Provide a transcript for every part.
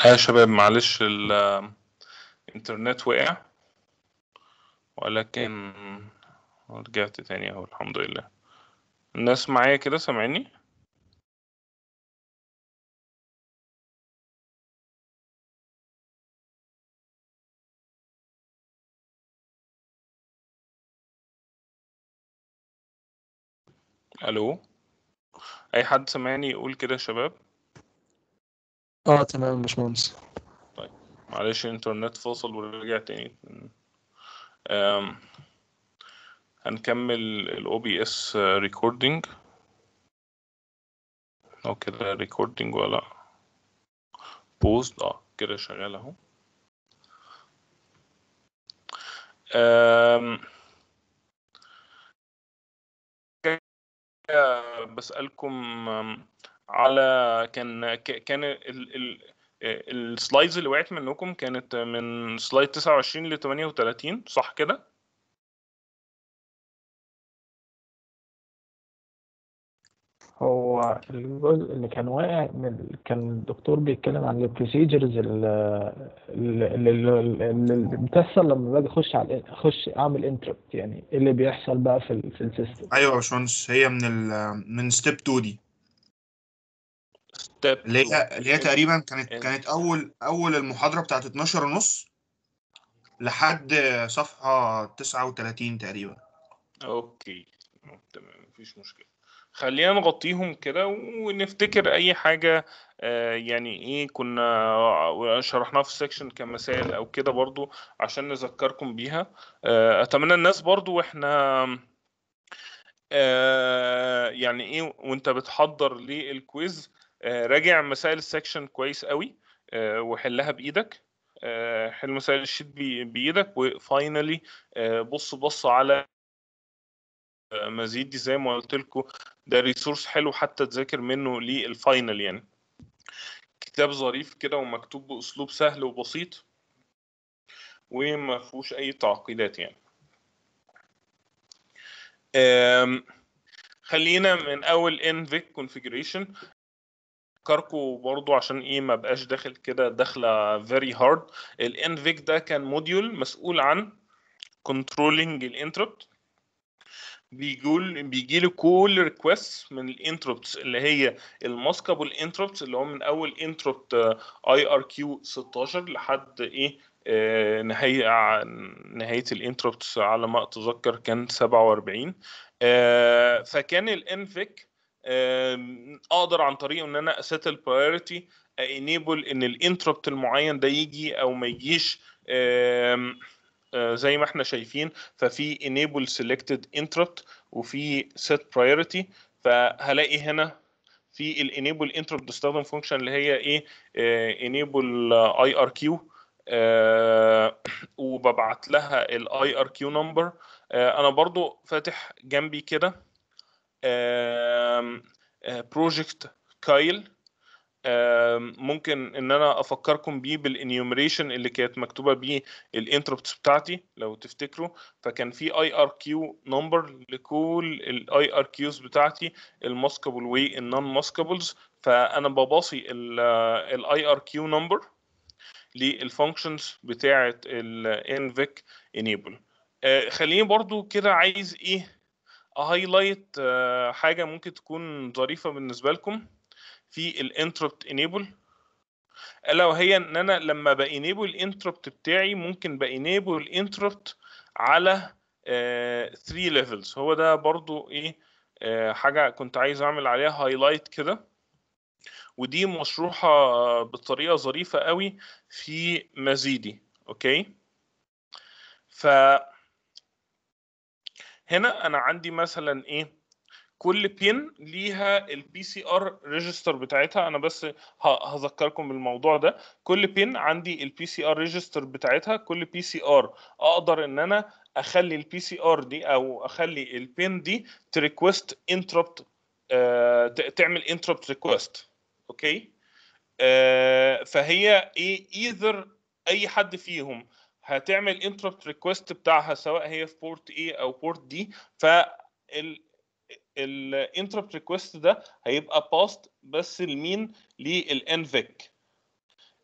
يا شباب معلش الانترنت وقع ولكن رجعت تاني اهو الحمد لله الناس معايا كده سامعيني الو اي حد سامعني يقول كده يا شباب اه تمام يا باشمهندس معلش الانترنت فاصل ورجع تاني أم، هنكمل ال OBS recording او كده recording ولا paused اه كده شغال اهو أم، بسألكم أم، على كان ك- كان ال ال السلايدز اللي وقعت منكم كانت من سلايد 29 ل 38 صح كده؟ هو الجزء اللي كان واقع من كان الدكتور بيتكلم عن البروسيجرز اللي بتحصل لما باجي اخش على اخش اعمل انتربت يعني ايه اللي بيحصل بقى في ال في السيستم ايوه يا باشمهندس هي من ال من ستيب 2 دي ستيب اللي هي اللي هي تقريبا كانت إن- كانت اول اول المحاضره بتاعت 12 ونص لحد صفحه 39 تقريبا اوكي تمام مفيش مشكلة خلينا نغطيهم كده ونفتكر اي حاجة آه، يعني ايه كنا شرحناها في السكشن كمسائل او كده برضو عشان نذكركم بيها آه، اتمنى الناس برضو واحنا آه، يعني ايه وانت بتحضر للكويز آه، راجع مسائل السكشن كويس قوي آه، وحلها بايدك آه، حل مسائل الشيت بي- بايدك وفاينلي بص بص على آه، مزيد دي زي ما قلت لكم ده ريسورس حلو حتى تذاكر منه للفاينل يعني كتاب ظريف كده ومكتوب باسلوب سهل وبسيط وما فيهوش اي تعقيدات يعني آم، خلينا من اول NVIC configuration افكركم برضو عشان ايه ما بقاش داخل كده داخله very hard ال NVIC ده كان موديول مسؤول عن controlling الانتربت بيقول بيجي له كل ريكوست من الانتربتس اللي هي الماسكابل انتربتس اللي هو من اول انتربت اي ار كيو 16 لحد ايه آه، نهايه ع- نهايه الانتربتس على ما اتذكر كان 47 آه، فكان الانفيك اقدر عن طريقه ان انا اسيت البرايورتي انيبل ان الانتربت المعين ده يجي او ما يجيش آم، آه، زي ما احنا شايفين ففي enable selected interrupt وفي set priority فهلاقي هنا في ال enable interrupt بستخدم فانكشن اللي هي ايه آه، enable آه، IRQ آه، وببعت لها ال IRQ number آه، انا برضو فاتح جنبي كده بروجكت كايل ممكن ان انا افكركم بيه بالانيومريشن اللي كانت مكتوبه بيه الانتربتس بتاعتي لو تفتكروا فكان في اي ار كيو نمبر لكل الاي ار كيوز بتاعتي الماسكابل والنون ماسكابلز فانا بباصي الاي ار كيو نمبر للفانكشنز بتاعه الانفيك انيبل خليني برضو كده عايز ايه اهايلايت حاجه ممكن تكون ظريفه بالنسبه لكم في الانتربت انيبل الا وهي ان انا لما بانيبل الانتربت بتاعي ممكن بانيبل الانتربت على 3 ليفلز هو ده برضو ايه آه، حاجه كنت عايز اعمل عليها هايلايت كده ودي مشروحه آه، بطريقه ظريفه قوي في مزيدي اوكي ف هنا انا عندي مثلا ايه كل بين ليها البي سي ار ريجستر بتاعتها انا بس ه- هذكركم بالموضوع ده كل بين عندي البي سي ار ريجستر بتاعتها كل بي سي ار اقدر ان انا اخلي البي سي ار دي او اخلي البين دي تريكوست انتربت تعمل انتربت ريكوست اوكي آه، فهي ايه ايذر اي حد فيهم هتعمل انتربت ريكوست بتاعها سواء هي في بورت A او بورت D فال الانتربت ريكوست ده هيبقى باست بس لمين للانفيك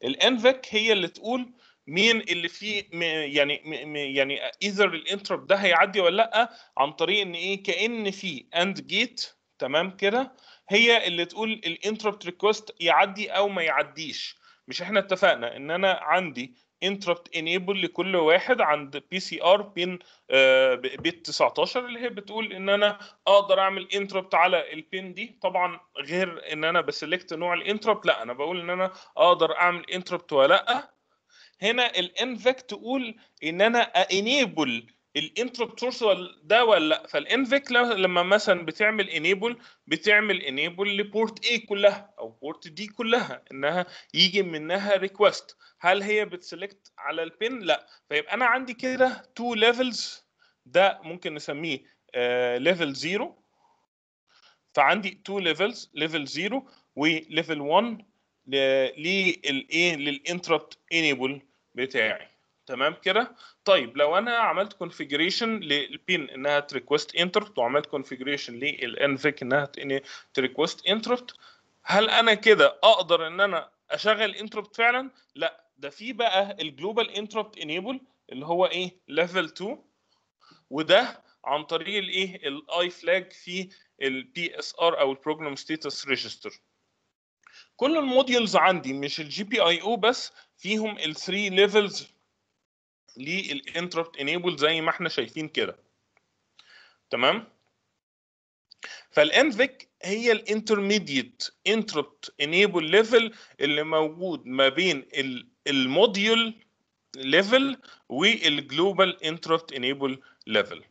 الانفك هي اللي تقول مين اللي فيه م- يعني م- م- يعني ايذر الانتربت ده هيعدي ولا لا عن طريق ان ايه كان في اند جيت تمام كده هي اللي تقول الانتربت ريكوست يعدي او ما يعديش مش احنا اتفقنا ان انا عندي انتربت انيبل لكل واحد عند بي سي ار بين آه، بيت 19 اللي هي بتقول ان انا اقدر اعمل انتربت على البين دي طبعا غير ان انا بسلكت نوع الانتربت لا انا بقول ان انا اقدر اعمل انتربت ولا لا هنا الانفك تقول ان انا انيبل الانتربت سورس ده ولا لا فالانفك لما مثلا بتعمل انيبل بتعمل انيبل لبورت A كلها او بورت دي كلها انها يجي منها ريكوست هل هي بتسلكت على البين لا فيبقى انا عندي كده تو ليفلز ده ممكن نسميه ليفل 0 فعندي تو ليفلز ليفل 0 وليفل 1 للايه للانتربت انيبل بتاعي تمام كده طيب لو انا عملت كونفيجريشن للبين انها تريكوست انتربت وعملت كونفيجريشن للانفيك انها تريكوست انتربت هل انا كده اقدر ان انا اشغل انتربت فعلا لا ده في بقى الجلوبال انتربت انيبل اللي هو ايه ليفل 2 وده عن طريق الايه الاي فلاج في البي اس ار او البروجرام ستاتس ريجستر كل الموديولز عندي مش الجي بي اي او بس فيهم الثري ليفلز للانتربت انيبل زي ما احنا شايفين كده تمام فالانفيك هي الانترميديت انتربت انيبل ليفل اللي موجود ما بين الموديول ليفل والجلوبال انتربت انيبل ليفل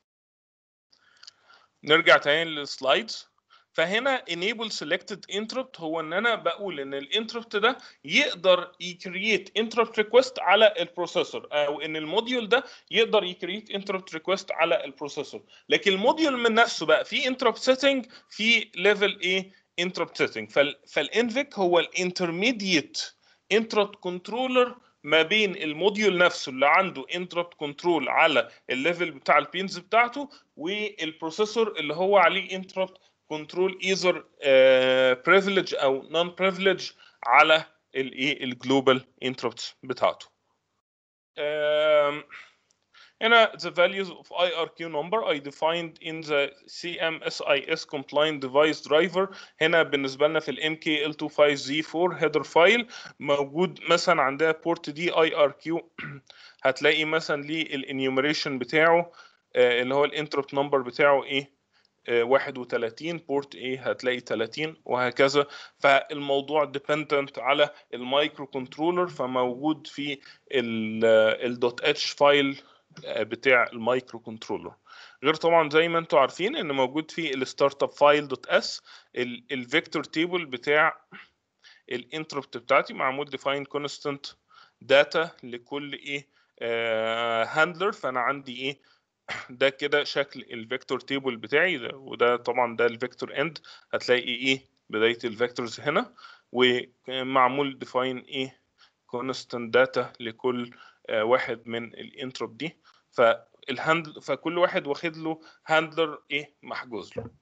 نرجع تاني للسلايدز فهنا enable selected interrupt هو ان انا بقول ان الانتربت ده يقدر يكريت interrupt request على البروسيسور او ان الموديول ده يقدر يكريت interrupt request على البروسيسور لكن الموديول من نفسه بقى في interrupt setting في level ايه interrupt setting فال فالانفيك هو الانترميديت interrupt controller ما بين الموديول نفسه اللي عنده انتربت كنترول على الليفل بتاع البينز بتاعته والبروسيسور اللي هو عليه انتربت كنترول ايزر بريفليج او نون بريفليج على الايه الجلوبال انتربتس بتاعته um, هنا the values of IRQ number I defined in the CMSIS compliant device driver هنا بالنسبة لنا في ال MKL25Z4 header file موجود مثلا عندها port دي IRQ هتلاقي مثلا ليه الانيوميريشن بتاعه آه، اللي هو الانتربت نمبر بتاعه ايه آه، 31 بورت ايه هتلاقي 30 وهكذا فالموضوع ديبندنت على المايكرو كنترولر فموجود في الدوت اتش فايل بتاع المايكرو كنترولر غير طبعا زي ما انتم عارفين ان موجود في الستارت اب فايل دوت اس الفيكتور تيبل بتاع الانتربت بتاعتي معمول ديفاين كونستانت داتا لكل ايه هاندلر فانا عندي ايه ده كده شكل الفيكتور تيبل بتاعي ده وده طبعا ده الفيكتور اند هتلاقي ايه بدايه الفيكتورز هنا ومعمول ديفاين ايه كونستانت داتا لكل آه، واحد من الانتروب دي فالهاندل فكل واحد واخد له هاندلر ايه محجوز له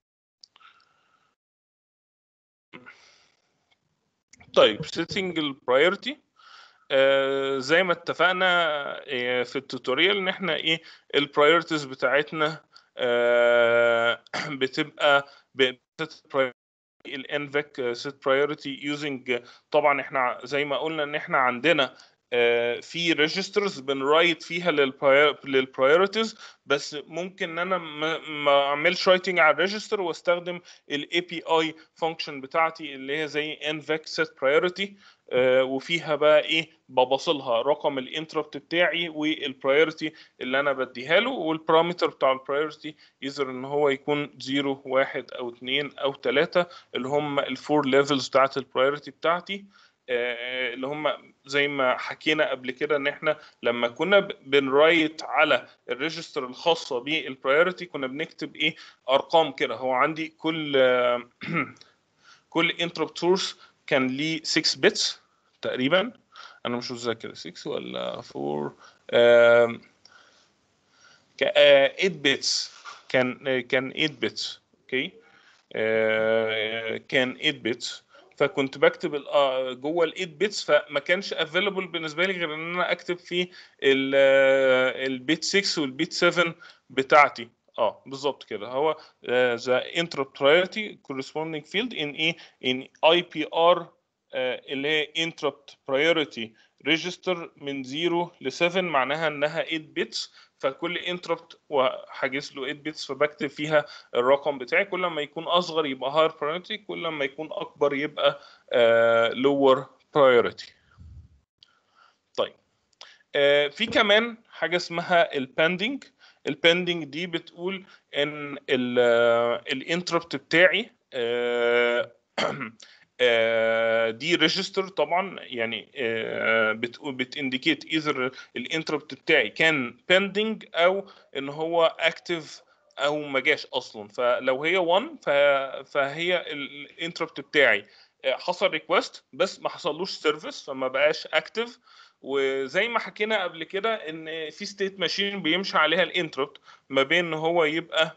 طيب setting البرايورتي آه زي ما اتفقنا آه في التوتوريال ان احنا ايه البرايورتيز بتاعتنا آه بتبقى الانفك set priority using طبعا احنا زي ما قلنا ان احنا عندنا آه، في ريجسترز بنرايت فيها للبرايورتيز بس ممكن ان انا ما ما اعملش رايتنج على الريجستر واستخدم الاي بي اي فانكشن بتاعتي اللي هي زي انفك set priority آه، وفيها بقى ايه ببصلها رقم الانتربت بتاعي والبرايورتي اللي انا بديها له والبارامتر بتاع البرايورتي يقدر ان هو يكون 0 1 او 2 او 3 اللي هم الفور ليفلز بتاعت البرايورتي بتاعتي آه، اللي هم زي ما حكينا قبل كده ان احنا لما كنا ب- بنرايت على الريجستر الخاصه بالبرايورتي كنا بنكتب ايه ارقام كده هو عندي كل آه، كل انتربت سورس كان ليه 6 بيتس تقريبا انا مش متذكر 6 ولا 4 آم، ك- آه، 8 بيتس كان آه، كان 8 بيتس اوكي آه، كان 8 بيتس فكنت بكتب ال- آه، جوه ال 8 بيتس فما كانش افيلبل بالنسبه لي غير ان انا اكتب في ال- آه، البيت 6 والبيت 7 بتاعتي اه بالظبط كده هو ذا interrupt priority corresponding field in ايه in IPR آه، اللي هي interrupt priority register من 0 ل 7 معناها انها 8 بيتس فكل interrupt وحاجز له 8 بيتس فبكتب فيها الرقم بتاعي كل ما يكون اصغر يبقى higher priority كل ما يكون اكبر يبقى آه، lower priority طيب آه، في كمان حاجه اسمها الباندنج الباندنج دي بتقول ان الانتربت بتاعي آه، آه، دي ريجستر طبعا يعني آه، بتقول بتindicate either الانتربت بتاعي كان pending او ان هو active او ما جاش اصلا فلو هي 1 ف- فهي الانتربت بتاعي آه، حصل ريكوست بس ما حصلوش سيرفيس فما بقاش اكتف وزي ما حكينا قبل كده ان في ستيت ماشين بيمشي عليها الانتربت ما بين ان هو يبقى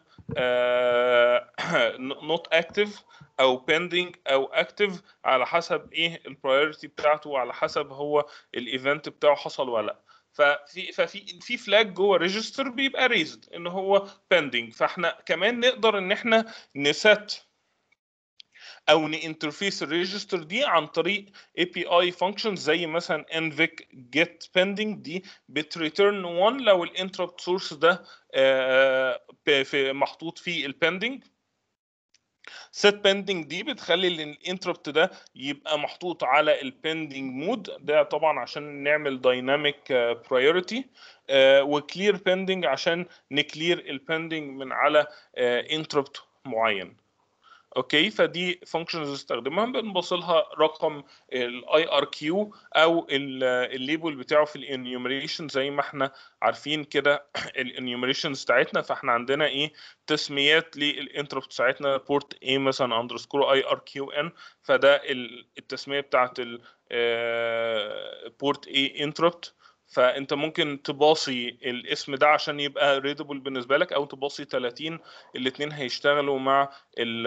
نوت اكتف او بيندنج او اكتف على حسب ايه البرايورتي بتاعته وعلى حسب هو الايفنت بتاعه حصل ولا لا ففي ففي في فلاج جوه ريجستر بيبقى ريزد ان هو بيندنج فاحنا كمان نقدر ان احنا نسات او نانترفيس الريجستر دي عن طريق اي بي اي فانكشن زي مثلا nvic get pending دي بتريتيرن 1 لو الانتربت سورس ده آه، ب- في محطوط فيه البندنج set pending دي بتخلي الانتربت ده يبقى محطوط على البندنج مود ده طبعا عشان نعمل دايناميك برايورتي وكلير pending عشان نكلير البندنج من على انتربت معين اوكي فدي فانكشنز استخدمها بنبص لها رقم الاي ار كيو او الليبل بتاعه في الانيومريشن زي ما احنا عارفين كده الانيومريشنز بتاعتنا فاحنا عندنا ايه تسميات للانتربت بتاعتنا بورت اي مثلا اندرسكور اي ار كيو ان فده ال- التسميه بتاعت البورت اي انتربت فانت ممكن تباصي الاسم ده عشان يبقى ريدبل بالنسبه لك او تباصي 30 الاثنين هيشتغلوا مع ال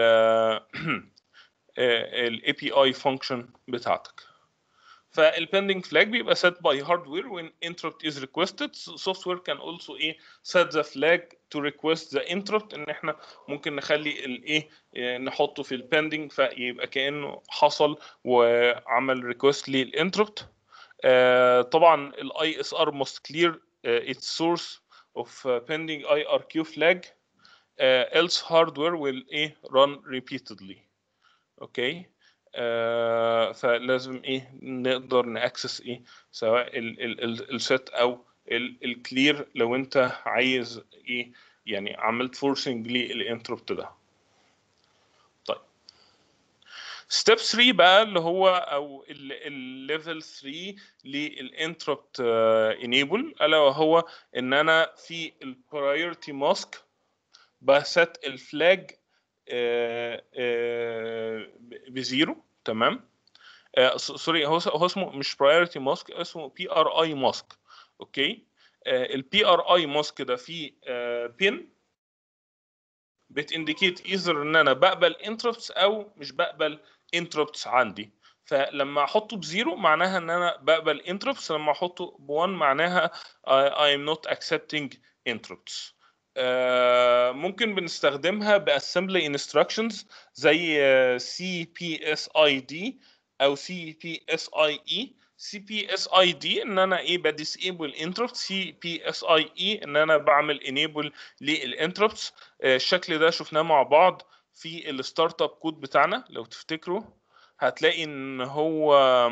الاي بي اي فانكشن بتاعتك فالبندنج فلاج بيبقى set by hardware when interrupt is requested software can also ايه set the flag to request the interrupt ان احنا ممكن نخلي الايه إيه، نحطه في البندنج فيبقى كانه حصل وعمل request للانتربت آه، طبعا الاي اس ار must clear uh, its source of uh, pending IRQ flag uh, else hardware will ايه run repeatedly اوكي آه فلازم ايه نقدر ناكسس ايه سواء السيت او الكلير لو انت عايز ايه يعني عملت فورسنج للانتربت ده طيب ستيب 3 بقى اللي هو او الليفل 3 للانتربت انيبل الا وهو ان انا في البرايورتي ماسك بست الفلاج آه، آه، بزيرو تمام آه، س- سوري هو هو اسمه مش برايورتي ماسك اسمه بي ار اي ماسك اوكي البي ار اي ماسك ده فيه بين بتindicate either ان انا بقبل انتربتس او مش بقبل انتربتس عندي فلما احطه بزيرو معناها ان انا بقبل انتربتس لما احطه ب1 معناها I am not accepting interrupts آه، ممكن بنستخدمها باسمبلي انستراكشنز زي سي بي اس اي دي او سي بي اس اي اي سي بي اس اي دي ان انا ايه بديسيبل انتربت سي بي اس اي اي ان انا بعمل انيبل للانتربتس الشكل ده شفناه مع بعض في الستارت اب كود بتاعنا لو تفتكروا هتلاقي ان هو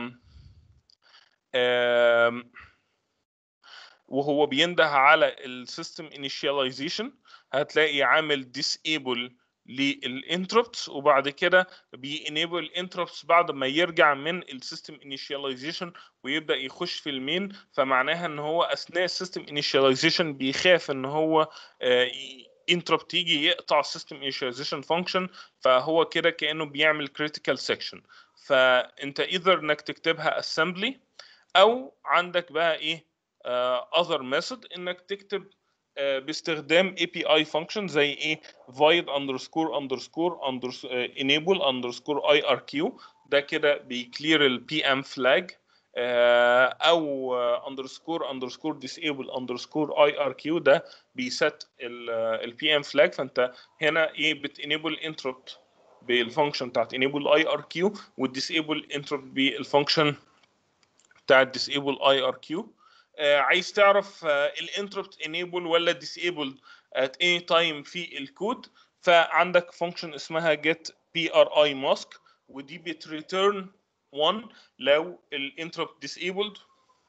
آم، وهو بينده على السيستم انيشاليزيشن هتلاقي عامل disable للانتربتس وبعد كده بينيبل الانتربتس بعد ما يرجع من السيستم انيشاليزيشن ويبدا يخش في المين فمعناها ان هو اثناء السيستم انيشاليزيشن بيخاف ان هو انتربت يجي يقطع السيستم انيشاليزيشن فانكشن فهو كده كانه بيعمل كريتيكال سيكشن فانت ايذر انك تكتبها assembly او عندك بقى ايه uh, other method انك تكتب uh, باستخدام API function زي ايه void underscore underscore underscore uh, enable underscore IRQ ده كده بيكلير البي ام فلاج او اندرسكور اندرسكور ديسيبل اندرسكور اي ار كيو ده بيست البي ام فلاج فانت هنا ايه بتنيبل انتربت بالفانكشن بتاعت enable اي ار كيو والديسيبل انتربت بالفانكشن بتاعت disable اي ار كيو عايز تعرف الانتربت enable ولا disable at any time في الكود فعندك فانكشن اسمها get pri mask ودي بتريتيرن 1 لو الانتربت disabled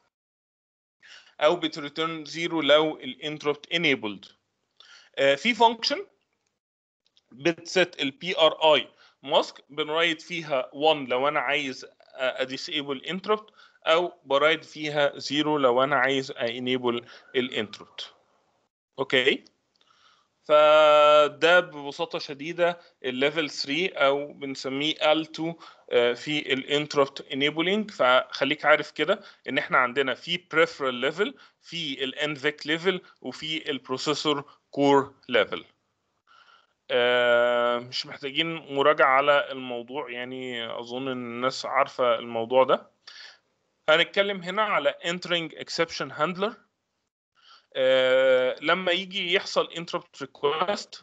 او بتريتيرن 0 لو الانتربت enabled آه، في فانكشن بتست البي ار اي ماسك بنرايد فيها 1 لو انا عايز اديسيبل انتربت او برايد فيها 0 لو انا عايز انيبل الانتربت اوكي فده ببساطة شديدة الليفل 3 أو بنسميه L2 آه، في الانتربت enabling فخليك عارف كده إن إحنا عندنا في peripheral level في ال NVIC level وفي البروسيسور كور level آه، مش محتاجين مراجعة على الموضوع يعني أظن إن الناس عارفة الموضوع ده هنتكلم هنا على entering exception handler آه، لما يجي يحصل interrupt request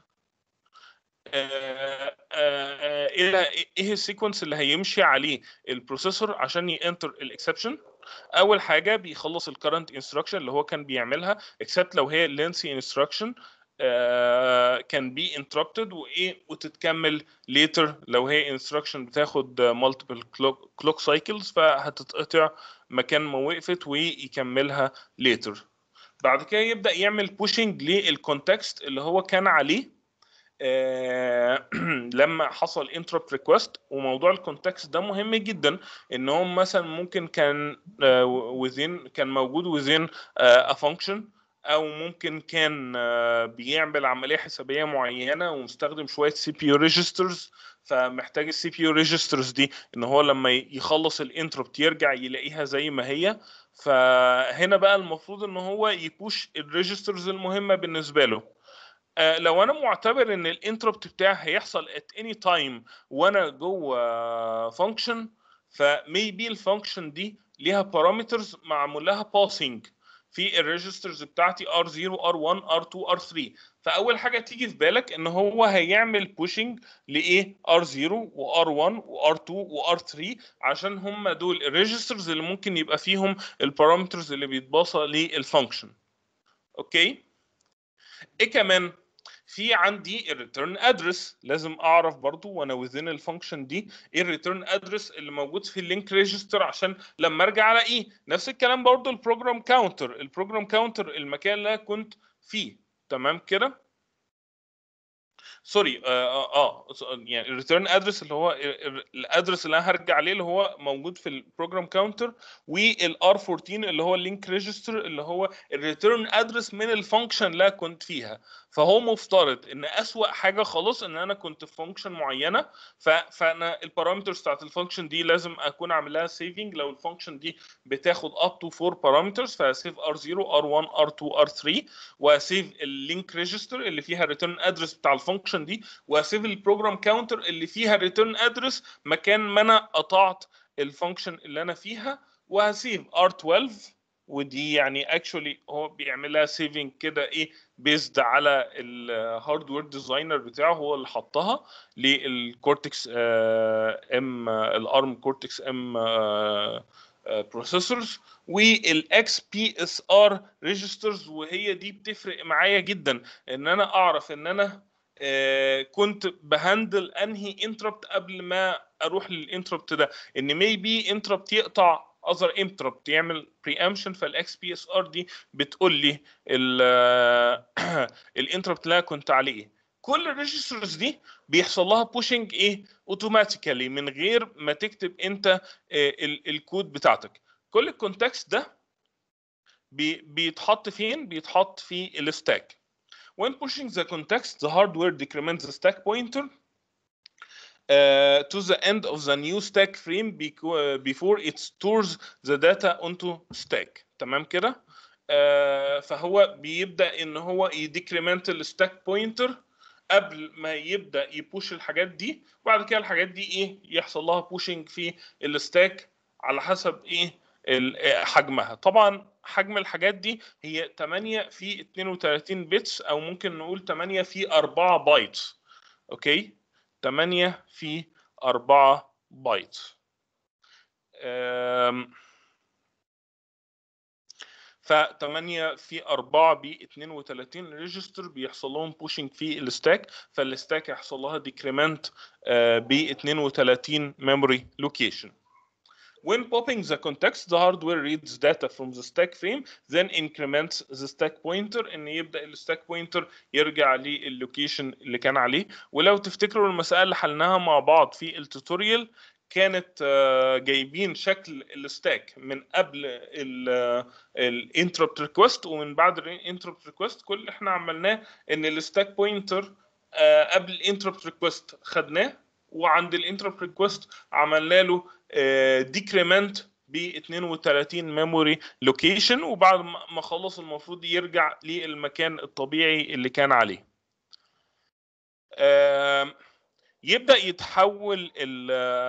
آه، آه، ايه ايه السيكونس اللي هيمشي عليه البروسيسور عشان ينتر الاكسبشن اول حاجه بيخلص الكرنت انستراكشن اللي هو كان بيعملها اكسبت لو هي لينسي انستراكشن كان بي انتربتد وايه وتتكمل ليتر لو هي انستراكشن بتاخد مالتيبل كلوك سايكلز فهتتقطع مكان ما وقفت ويكملها ليتر بعد كده يبدا يعمل بوشنج للكونتكست اللي هو كان عليه آه، لما حصل انتربت ريكوست وموضوع الكونتكست ده مهم جدا ان هو مثلا ممكن كان وذين كان موجود وذين ا فانكشن او ممكن كان آه، بيعمل عمليه حسابيه معينه ومستخدم شويه سي بي يو ريجسترز فمحتاج السي بي يو ريجسترز دي ان هو لما يخلص الانتربت يرجع يلاقيها زي ما هي فهنا بقى المفروض ان هو يبوش الريجسترز المهمه بالنسبه له آه، لو انا معتبر ان الانتربت بتاعي هيحصل at any time وانا جوه فانكشن فميبي الفانكشن دي ليها بارامترز معمول لها باسنج في الريجسترز بتاعتي R0 R1 R2 R3 فاول حاجه تيجي في بالك ان هو هيعمل بوشنج لايه R0 وR1 وR2 وR3 عشان هم دول الريجسترز اللي ممكن يبقى فيهم البارامترز اللي بيتباصى للفانكشن اوكي ايه كمان في عندي الريتيرن ادرس لازم اعرف برضو وانا وذين الفانكشن دي ايه الريتيرن ادرس اللي موجود في اللينك ريجستر عشان لما ارجع الاقيه نفس الكلام برضو البروجرام كاونتر البروجرام كاونتر المكان اللي أنا كنت فيه تمام كده سوري اه اه آه، يعني الريتيرن ادرس اللي هو الادرس اللي انا هرجع عليه اللي هو موجود في البروجرام كاونتر والار 14 اللي هو اللينك ريجستر اللي هو الريتيرن ادرس من الفانكشن اللي أنا كنت فيها فهو مفترض ان اسوأ حاجه خالص ان انا كنت في فانكشن معينه ف... فانا البارامترز بتاعت الفانكشن دي لازم اكون عامل لها سيفنج لو الفانكشن دي بتاخد اب تو 4 بارامترز فسيف ار 0 ار 1 ار 2 ار 3 واسيف اللينك ريجستر اللي فيها الريتيرن ادرس بتاع الفانكشن دي واسيف البروجرام كاونتر اللي فيها الريتيرن ادرس مكان ما انا قطعت الفانكشن اللي انا فيها وهسيف ار 12 ودي يعني اكشولي هو بيعملها سيفنج كده ايه بيزد على الهاردوير ديزاينر بتاعه هو اللي حطها للكورتكس ام الارم كورتكس ام بروسيسورز والاكس بي اس ار ريجسترز وهي دي بتفرق معايا جدا ان انا اعرف ان انا آه، كنت بهندل انهي انتربت قبل ما اروح للانتربت ده ان ميبي انتربت يقطع اذر انتربت يعمل بريامشن فالاكس بي اس ار دي بتقول لي الانتربت اللي انا كنت عليه كل الريجسترز دي بيحصل لها بوشنج ايه اوتوماتيكالي من غير ما تكتب انت آه، ال- الكود بتاعتك كل الكونتكست ده بي- بيتحط فين بيتحط في الستاك when pushing the context the hardware decrements the stack pointer uh, to the end of the new stack frame beco- uh, before it stores the data onto stack تمام كده آه، فهو بيبدا ان هو يديكريمنت الستاك بوينتر قبل ما يبدا يبوش الحاجات دي وبعد كده الحاجات دي ايه يحصل لها بوشنج في الستاك على حسب ايه ال- آه، حجمها طبعا حجم الحاجات دي هي 8 في 32 بتس او ممكن نقول 8 في 4 بايت اوكي 8 في 4 بايت أم، ف 8 في 4 ب 32 ريجستر بيحصل لهم بوشنج في الستاك فالستاك يحصل لها ديكريمنت ب 32 memory location. When popping the context, the hardware reads data from the stack frame, then increments the stack pointer ان يبدا الستاك بوينتر يرجع للوكيشن اللي كان عليه ولو تفتكروا المساله اللي حلناها مع بعض في التوتوريال كانت آه، جايبين شكل الستاك من قبل الانتربت ريكوست ومن بعد الانتربت ريكوست كل اللي احنا عملناه ان الستاك بوينتر قبل الانتربت ريكوست خدناه وعند الانتربت ريكوست عملنا له ديكريمنت ب 32 ميموري لوكيشن وبعد ما ما خلص المفروض يرجع للمكان الطبيعي اللي كان عليه آم، يبدا يتحول ال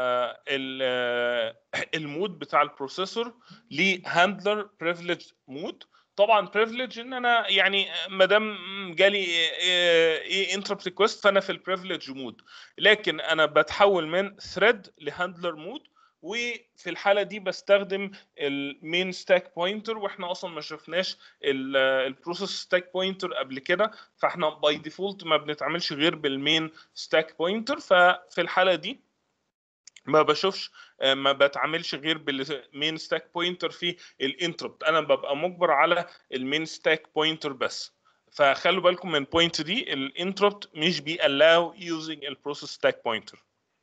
ال المود بتاع البروسيسور لهاندلر بريفليج مود طبعا بريفليج ان انا يعني ما دام جالي ايه انتربت ريكوست فانا في البريفليج مود لكن انا بتحول من ثريد لهاندلر مود وفي الحاله دي بستخدم المين ستاك بوينتر واحنا اصلا ما شفناش البروسيس ستاك بوينتر قبل كده فاحنا باي ديفولت ما بنتعاملش غير بالمين ستاك بوينتر ففي الحاله دي ما بشوفش آه، ما بتعاملش غير بالمين ستاك بوينتر في الانتربت انا ببقى مجبر على المين ستاك بوينتر بس فخلوا بالكم من البوينت دي الانتربت مش بيألاو using البروسيس ستاك بوينتر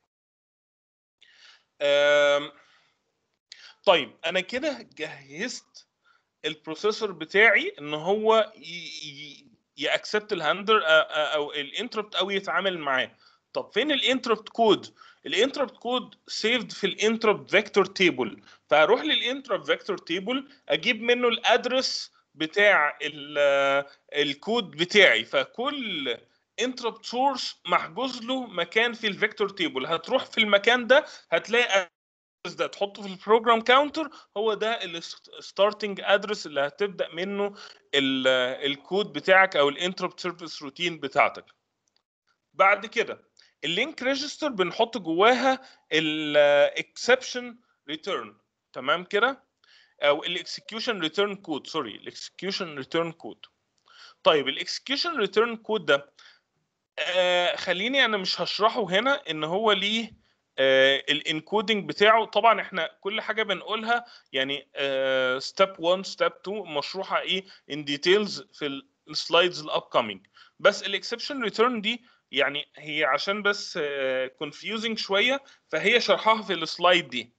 طيب انا كده جهزت البروسيسور بتاعي ان هو ياكسبت الهاندر او الانتربت او يتعامل معاه طب فين الانتربت كود الانتربت كود سيفد في الانتربت فيكتور تيبل فاروح للانتربت فيكتور تيبل اجيب منه الادرس بتاع ال- الكود بتاعي فكل انتربت سورس محجوز له مكان في الفيكتور تيبل هتروح في المكان ده هتلاقي الادرس ده تحطه في البروجرام كاونتر هو ده الستارتنج ادرس اللي هتبدا منه ال- الكود بتاعك او الانتربت سيرفيس روتين بتاعتك بعد كده اللينك ريجستر بنحط جواها الاكسبشن ريتيرن تمام كده او الاكسكيوشن ريتيرن كود سوري الاكسكيوشن ريتيرن كود طيب الاكسكيوشن ريتيرن كود ده آه خليني انا مش هشرحه هنا ان هو ليه آه الانكودنج بتاعه طبعا احنا كل حاجه بنقولها يعني ستيب 1 ستيب 2 مشروحه ايه ان ديتيلز في السلايدز الابكامينج بس الاكسبشن ريتيرن دي يعني هي عشان بس كونفيوزنج شويه فهي شرحها في السلايد دي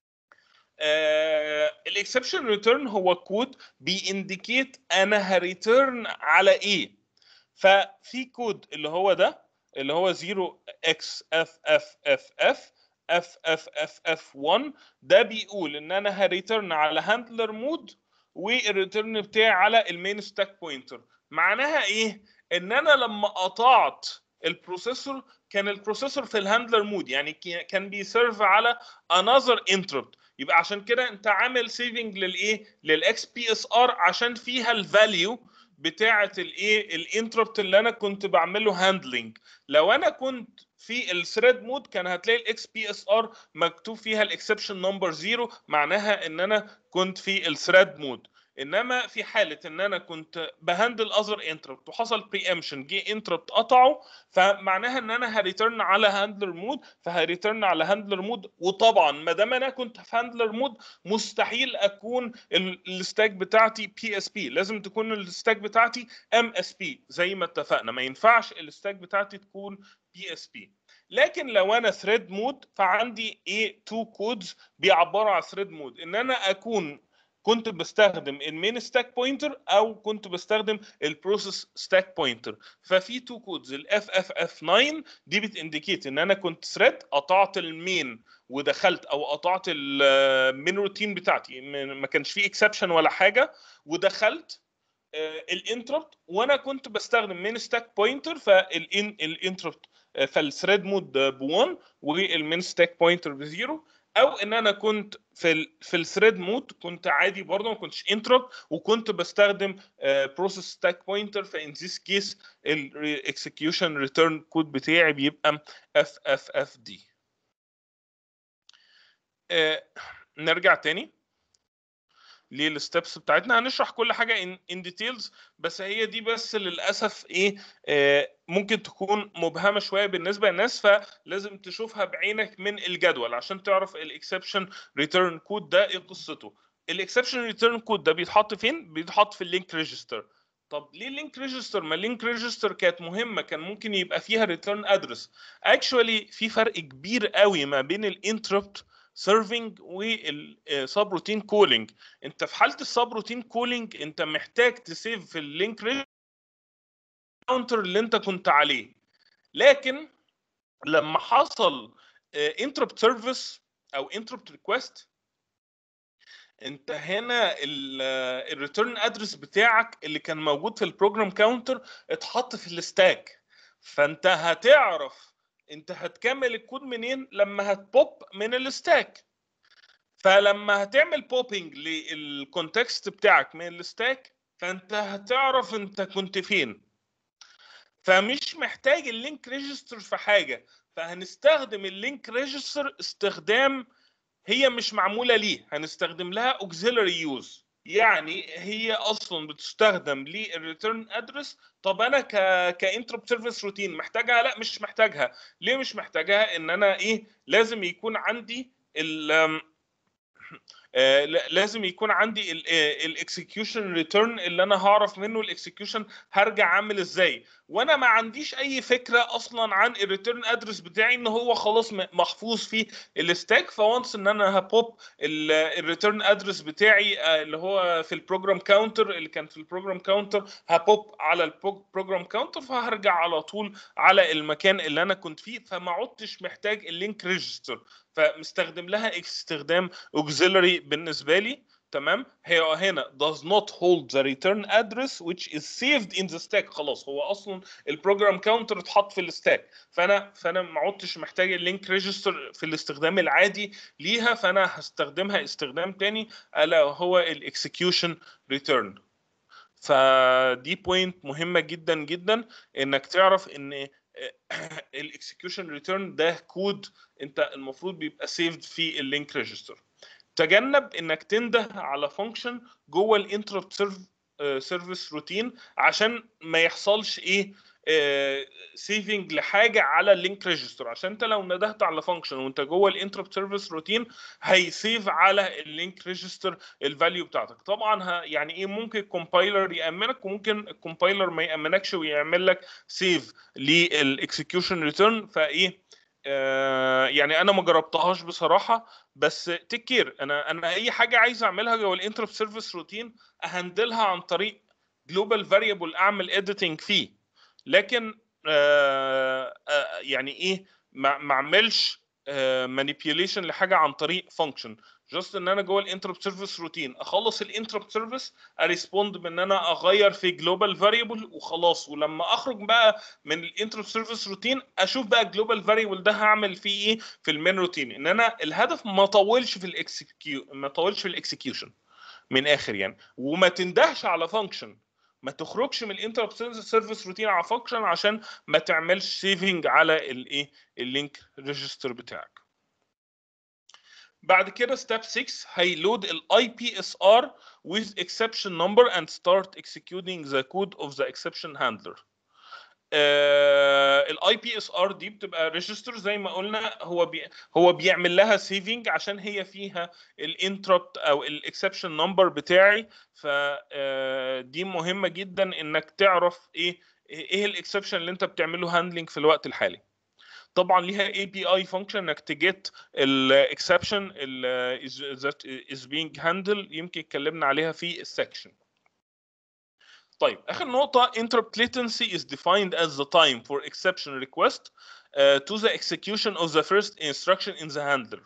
الاكسبشن ريتيرن هو كود بينديكيت انا هريتيرن على ايه ففي كود اللي هو ده اللي هو 0xFFFF FFFF1 ده بيقول ان انا هريتيرن على هاندلر مود والريتيرن بتاعي على المين ستاك بوينتر معناها ايه ان انا لما قطعت البروسيسور كان البروسيسور في الهاندلر مود يعني كي- كان بيسيرف على another interrupt يبقى عشان كده انت عامل سيفنج للايه للاكس بي اس ار عشان فيها الفاليو بتاعه الايه الانتربت اللي انا كنت بعمله هاندلنج لو انا كنت في الثريد مود كان هتلاقي الاكس بي اس ار مكتوب فيها الاكسبشن نمبر زيرو معناها ان انا كنت في الثريد مود انما في حاله ان انا كنت بهندل اذر انتربت وحصل بري امشن جه انتربت قطعه فمعناها ان انا هريترن على هاندلر مود فهريترن على هاندلر مود وطبعا ما دام انا كنت في هاندلر مود مستحيل اكون ال- الستاك بتاعتي بي اس بي لازم تكون الستاك بتاعتي ام اس بي زي ما اتفقنا ما ينفعش الستاك بتاعتي تكون بي اس بي لكن لو انا ثريد مود فعندي ايه تو كودز بيعبروا عن ثريد مود ان انا اكون كنت بستخدم المين ستاك بوينتر او كنت بستخدم البروسيس ستاك بوينتر ففي تو كودز الاف اف اف 9 دي بتانديكيت ان انا كنت ثريد قطعت المين ودخلت او قطعت المين روتين بتاعتي م- ما كانش فيه اكسبشن ولا حاجه ودخلت الانتربت وانا كنت بستخدم من ستاك بوينتر فالانتربت فالثريد مود ب 1 والمين ستاك بوينتر بزيرو او ان انا كنت في ال في الثريد مود كنت عادي برضه ما كنتش انتربت وكنت بستخدم بروسيس ستاك بوينتر فان ذيس كيس الاكسكيوشن ريتيرن كود بتاعي بيبقى اف اف اف دي نرجع تاني للستبس بتاعتنا هنشرح كل حاجه ان ان ديتيلز بس هي دي بس للاسف ايه آه ممكن تكون مبهمه شويه بالنسبه للناس فلازم تشوفها بعينك من الجدول عشان تعرف الاكسبشن ريتيرن كود ده ايه قصته الاكسبشن ريتيرن كود ده بيتحط فين بيتحط في اللينك ريجستر طب ليه اللينك ريجستر ما اللينك ريجستر كانت مهمه كان ممكن يبقى فيها ريتيرن ادرس اكشوالي في فرق كبير قوي ما بين الانتربت سيرفنج والسب روتين كولينج انت في حاله السب روتين كولينج انت محتاج تسيف في اللينك كاونتر اللي انت كنت عليه لكن لما حصل انتربت سيرفيس او انتربت ريكويست انت هنا الريتيرن ادرس بتاعك اللي كان موجود في البروجرام كاونتر اتحط في الستاك فانت هتعرف انت هتكمل الكود منين لما هتبوب من الستاك فلما هتعمل بوبينج للكونتكست بتاعك من الستاك فانت هتعرف انت كنت فين فمش محتاج اللينك ريجستر في حاجه فهنستخدم اللينك ريجستر استخدام هي مش معموله ليه هنستخدم لها auxiliary يوز يعني هي اصلا بتستخدم للريتيرن ادرس طب انا ك كانتربت سيرفيس روتين محتاجها لا مش محتاجها ليه مش محتاجها ان انا ايه لازم يكون عندي ال آه لازم يكون عندي الاكسكيوشن ريتيرن اللي انا هعرف منه الاكسكيوشن هرجع اعمل ازاي وانا ما عنديش اي فكره اصلا عن الريتيرن ادرس بتاعي ان هو خلاص محفوظ في الستاك فوانس ان انا هبوب الريتيرن ادرس بتاعي اللي هو في البروجرام كاونتر اللي كان في البروجرام كاونتر هبوب على البروجرام كاونتر فهرجع على طول على المكان اللي انا كنت فيه فما عدتش محتاج اللينك ريجستر فمستخدم لها استخدام auxiliary بالنسبه لي تمام هي هنا does not hold the return address which is saved in the stack خلاص هو اصلا البروجرام كاونتر اتحط في الستاك فانا فانا ما عدتش محتاج اللينك ريجستر في الاستخدام العادي ليها فانا هستخدمها استخدام تاني الا هو الاكسكيوشن ريتيرن فدي بوينت مهمه جدا جدا انك تعرف ان الاكسكيوشن ريتيرن ده كود انت المفروض بيبقى سيفد في اللينك ريجستر تجنب انك تنده على فانكشن جوه الانتربت سيرفيس روتين عشان ما يحصلش ايه سيفنج لحاجه على اللينك ريجستر عشان انت لو ندهت على فانكشن وانت جوه الانتربت سيرفيس روتين هيسيف على اللينك ريجستر الفاليو بتاعتك طبعا يعني ايه ممكن الكومبايلر يامنك وممكن الكومبايلر ما يامنكش ويعمل لك سيف للاكسكيوشن ريتيرن فايه آه يعني انا ما جربتهاش بصراحه بس تيك كير انا انا اي حاجه عايز اعملها جوه الانتربت سيرفيس روتين اهندلها عن طريق جلوبال فاريبل اعمل اديتنج فيه لكن آه آه يعني ايه ما اعملش مانيبيوليشن لحاجه عن طريق فانكشن جاست ان انا جوه الانتربت سيرفيس روتين اخلص الانتربت سيرفيس اريسبوند بان انا اغير في جلوبال فاريبل وخلاص ولما اخرج بقى من الانتربت سيرفيس روتين اشوف بقى الجلوبال فاريبل ده هعمل فيه ايه في المين روتين ان انا الهدف ما اطولش في الاكسكيو ما اطولش في الاكسكيوشن من اخر يعني وما تندهش على فانكشن ما تخرجش من الانتربت سيرفيس روتين على فانكشن عشان ما تعملش سيفنج على الايه اللينك ريجستر بتاعك بعد كده ستيب 6 هيلود الاي بي اس ار with exception number and start executing the code of the exception handler الاي بي اس ار دي بتبقى ريجستر زي ما قلنا هو بي هو بيعمل لها سيفنج عشان هي فيها الانتربت او الاكسبشن نمبر بتاعي فدي مهمه جدا انك تعرف ايه ايه الاكسبشن اللي انت بتعمله هاندلنج في الوقت الحالي طبعا ليها اي بي اي فانكشن انك تجيت الاكسبشن that is being handled يمكن اتكلمنا عليها في السكشن طيب اخر نقطه interrupt latency is defined as the time for exception request uh, to the execution of the first instruction in the handler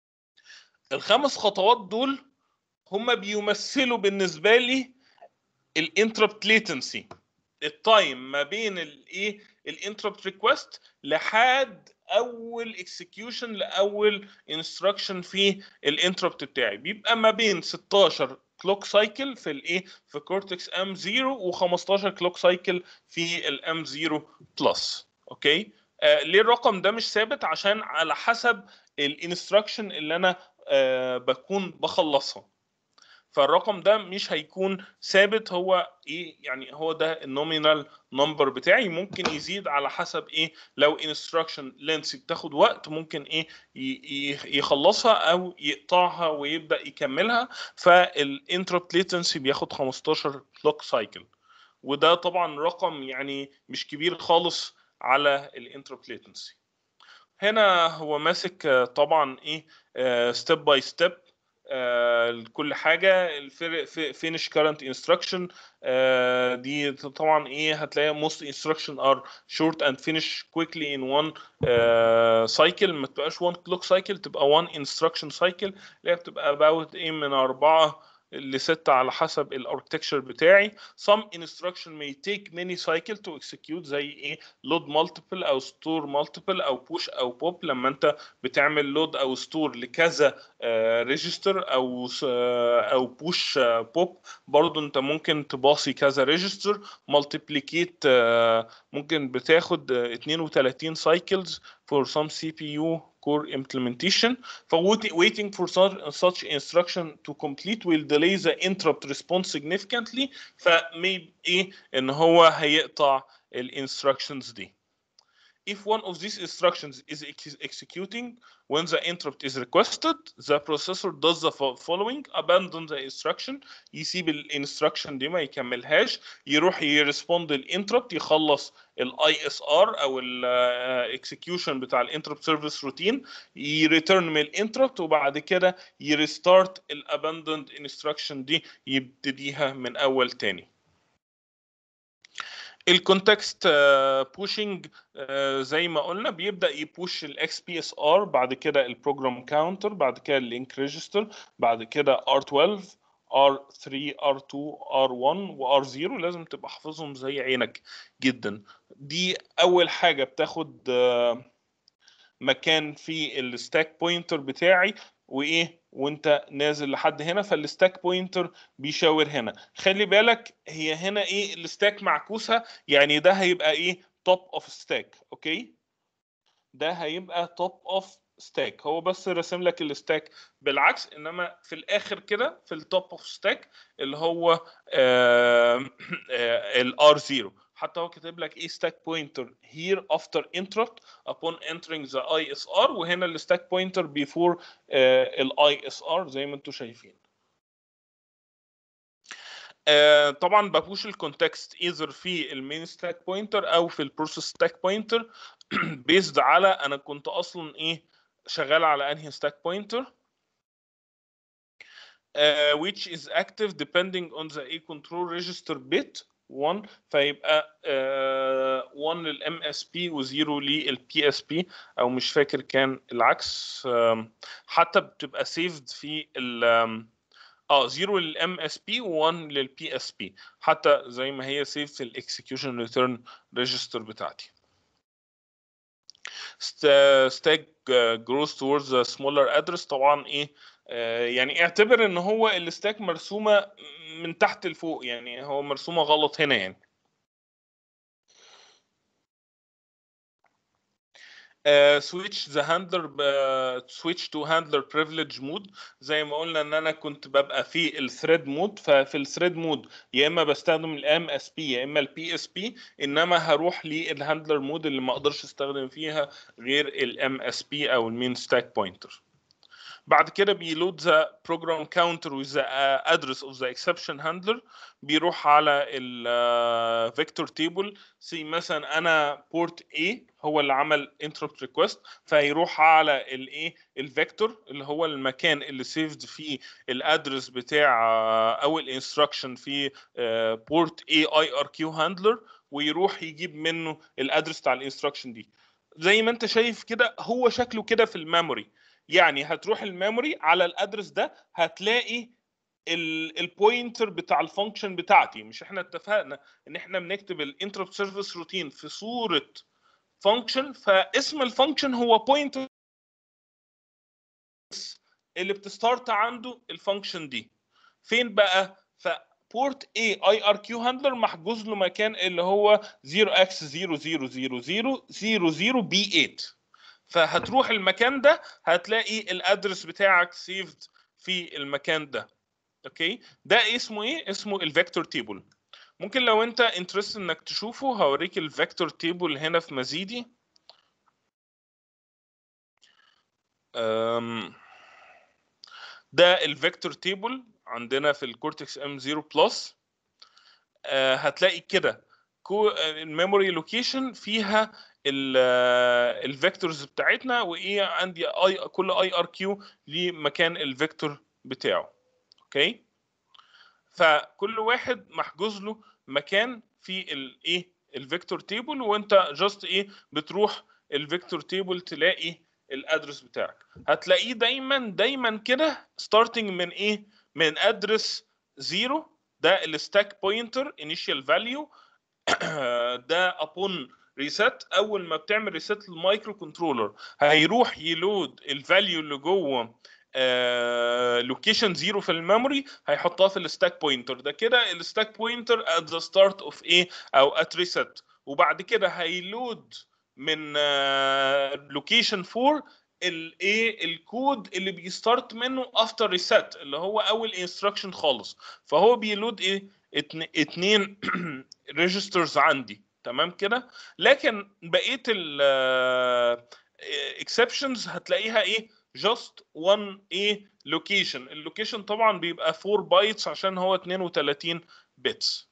الخمس خطوات دول هم بيمثلوا بالنسبه لي الانتربت ليتنسي التايم ما بين الايه الانتربت ريكوست لحد اول اكسكيوشن لاول انستراكشن في الانتربت بتاعي بيبقى ما بين 16 كلوك سايكل في الايه في كورتكس ام 0 و15 كلوك سايكل في الام 0 بلس اوكي آه ليه الرقم ده مش ثابت عشان على حسب الانستراكشن اللي انا آه بكون بخلصها فالرقم ده مش هيكون ثابت هو ايه يعني هو ده النومينال نمبر بتاعي ممكن يزيد على حسب ايه لو انستراكشن لينس بتاخد وقت ممكن ايه يخلصها او يقطعها ويبدا يكملها فالانتربت ليتنسي بياخد 15 كلوك سايكل وده طبعا رقم يعني مش كبير خالص على الانتربت ليتنسي هنا هو ماسك طبعا ايه ستيب باي ستيب لكل حاجه الفرق فينش كارنت انستراكشن دي طبعا ايه هتلاقي most instruction are short and finish quickly in one uh, cycle ما تبقاش one clock cycle تبقى one instruction cycle اللي هي بتبقى about ايه من أربعة لستة على حسب الاركتكشر بتاعي some instruction may take many cycle to execute زي ايه load multiple او store multiple او push او pop لما انت بتعمل load او store لكذا ريجستر او او push pop برضو انت ممكن تباصي كذا ريجستر multiplicate ممكن بتاخد 32 cycles for some CPU core implementation. For waiting for such instruction to complete will delay the interrupt response significantly. فmaybe ايه ان هو هيقطع الانستراكشنز دي. If one of these instructions is ex executing when the interrupt is requested, the processor does the following: abandon the instruction, يسيب الانستراكشن دي ما يكملهاش، يروح يرسبوند الانتربت يخلص الاي اس ار او الاكسكيوشن بتاع الانتربت سيرفيس روتين يريتيرن من الانتربت وبعد كده يريستارت الاباندند انستراكشن دي يبتديها من اول تاني. الكونتكست بوشنج زي ما قلنا بيبدا يبوش الاكس بي اس ار بعد كده البروجرام كاونتر بعد كده اللينك ريجستر بعد كده ار 12 R3 R2 R1 و R0 لازم تبقى حافظهم زي عينك جدا دي اول حاجه بتاخد مكان في الستاك بوينتر بتاعي وايه وانت نازل لحد هنا فالستاك بوينتر بيشاور هنا خلي بالك هي هنا ايه الستاك معكوسه يعني ده هيبقى ايه توب اوف ستاك اوكي ده هيبقى توب اوف ستاك هو بس راسم لك الستاك بالعكس انما في الاخر كده في التوب اوف ستاك اللي هو الار 0 حتى هو كاتب لك ايه ستاك بوينتر هير افتر انتربت upon entering the ISR وهنا الستاك بوينتر before الاي اس ار زي ما انتم شايفين آه طبعا ببوش الكونتكست ايذر في المين ستاك بوينتر او في البروسيس ستاك بوينتر بيزد على انا كنت اصلا ايه شغال على انهي ستاك بوينتر uh, which is active depending on the a control register bit 1 فيبقى uh, 1 للام اس بي و0 للبي اس بي او مش فاكر كان العكس uh, حتى بتبقى سيفد في ال اه 0 للام اس بي و1 للبي اس بي حتى زي ما هي سيف في الاكسكيوشن ريتيرن ريجستر بتاعتي stack grows towards a smaller address طبعا ايه آه يعني اعتبر ان هو الستاك مرسومه من تحت لفوق يعني هو مرسومه غلط هنا يعني Uh, switch the handler uh, switch to handler privilege mode زي ما قلنا ان انا كنت ببقى في الثريد مود ففي الثريد مود يا اما بستخدم الام اس بي يا اما البي اس بي انما هروح للهاندلر مود اللي ما اقدرش استخدم فيها غير الام اس بي او المين ستاك بوينتر بعد كده بيلود ذا بروجرام كاونتر with the address of the exception handler بيروح على الفيكتور تيبل سي مثلا انا بورت A هو اللي عمل interrupt request فيروح على الايه الفيكتور اللي هو المكان اللي سيفد فيه الادرس بتاع او الانستراكشن في بورت A اي ار كيو هاندلر ويروح يجيب منه الادرس بتاع الانستراكشن دي زي ما انت شايف كده هو شكله كده في الميموري يعني هتروح الميموري على الادرس ده هتلاقي البوينتر بتاع الفانكشن بتاعتي مش احنا اتفقنا ان احنا بنكتب الانتربت سيرفيس روتين في صوره فانكشن فاسم الفانكشن هو بوينتر اللي بتستارت عنده الفانكشن دي فين بقى فبورت A اي ار كيو هاندلر محجوز له مكان اللي هو 0x000000B8 فهتروح المكان ده هتلاقي الادرس بتاعك سيفد في المكان ده اوكي ده اسمه ايه اسمه الفيكتور تيبل ممكن لو انت انترست انك تشوفه هوريك الفيكتور تيبل هنا في مزيدي أم، ده الفيكتور تيبل عندنا في الكورتكس ام 0 بلس هتلاقي كده كو الميموري لوكيشن فيها الفيكتورز بتاعتنا وايه عندي اي كل اي ار كيو لمكان الفيكتور بتاعه اوكي فكل واحد محجوز له مكان في الايه الفيكتور تيبل وانت جاست ايه بتروح الفيكتور تيبل تلاقي الادرس بتاعك هتلاقيه دايما دايما كده ستارتنج من ايه من ادرس 0 ده الستاك بوينتر انيشال فاليو ده upon ريست اول ما بتعمل ريست للمايكرو كنترولر هيروح يلود الفاليو اللي جوه لوكيشن زيرو في الميموري هيحطها في الستاك بوينتر ده كده الستاك بوينتر at the start of ايه او at reset وبعد كده هيلود من لوكيشن 4 الايه الكود اللي بيستارت منه افتر ريسيت اللي هو اول انستراكشن خالص فهو بيلود ايه اتن- اتنين ريجسترز عندي تمام كده لكن بقيه ال اكسبشنز هتلاقيها ايه جاست وان ايه لوكيشن اللوكيشن طبعا بيبقى 4 بايتس عشان هو 32 بتس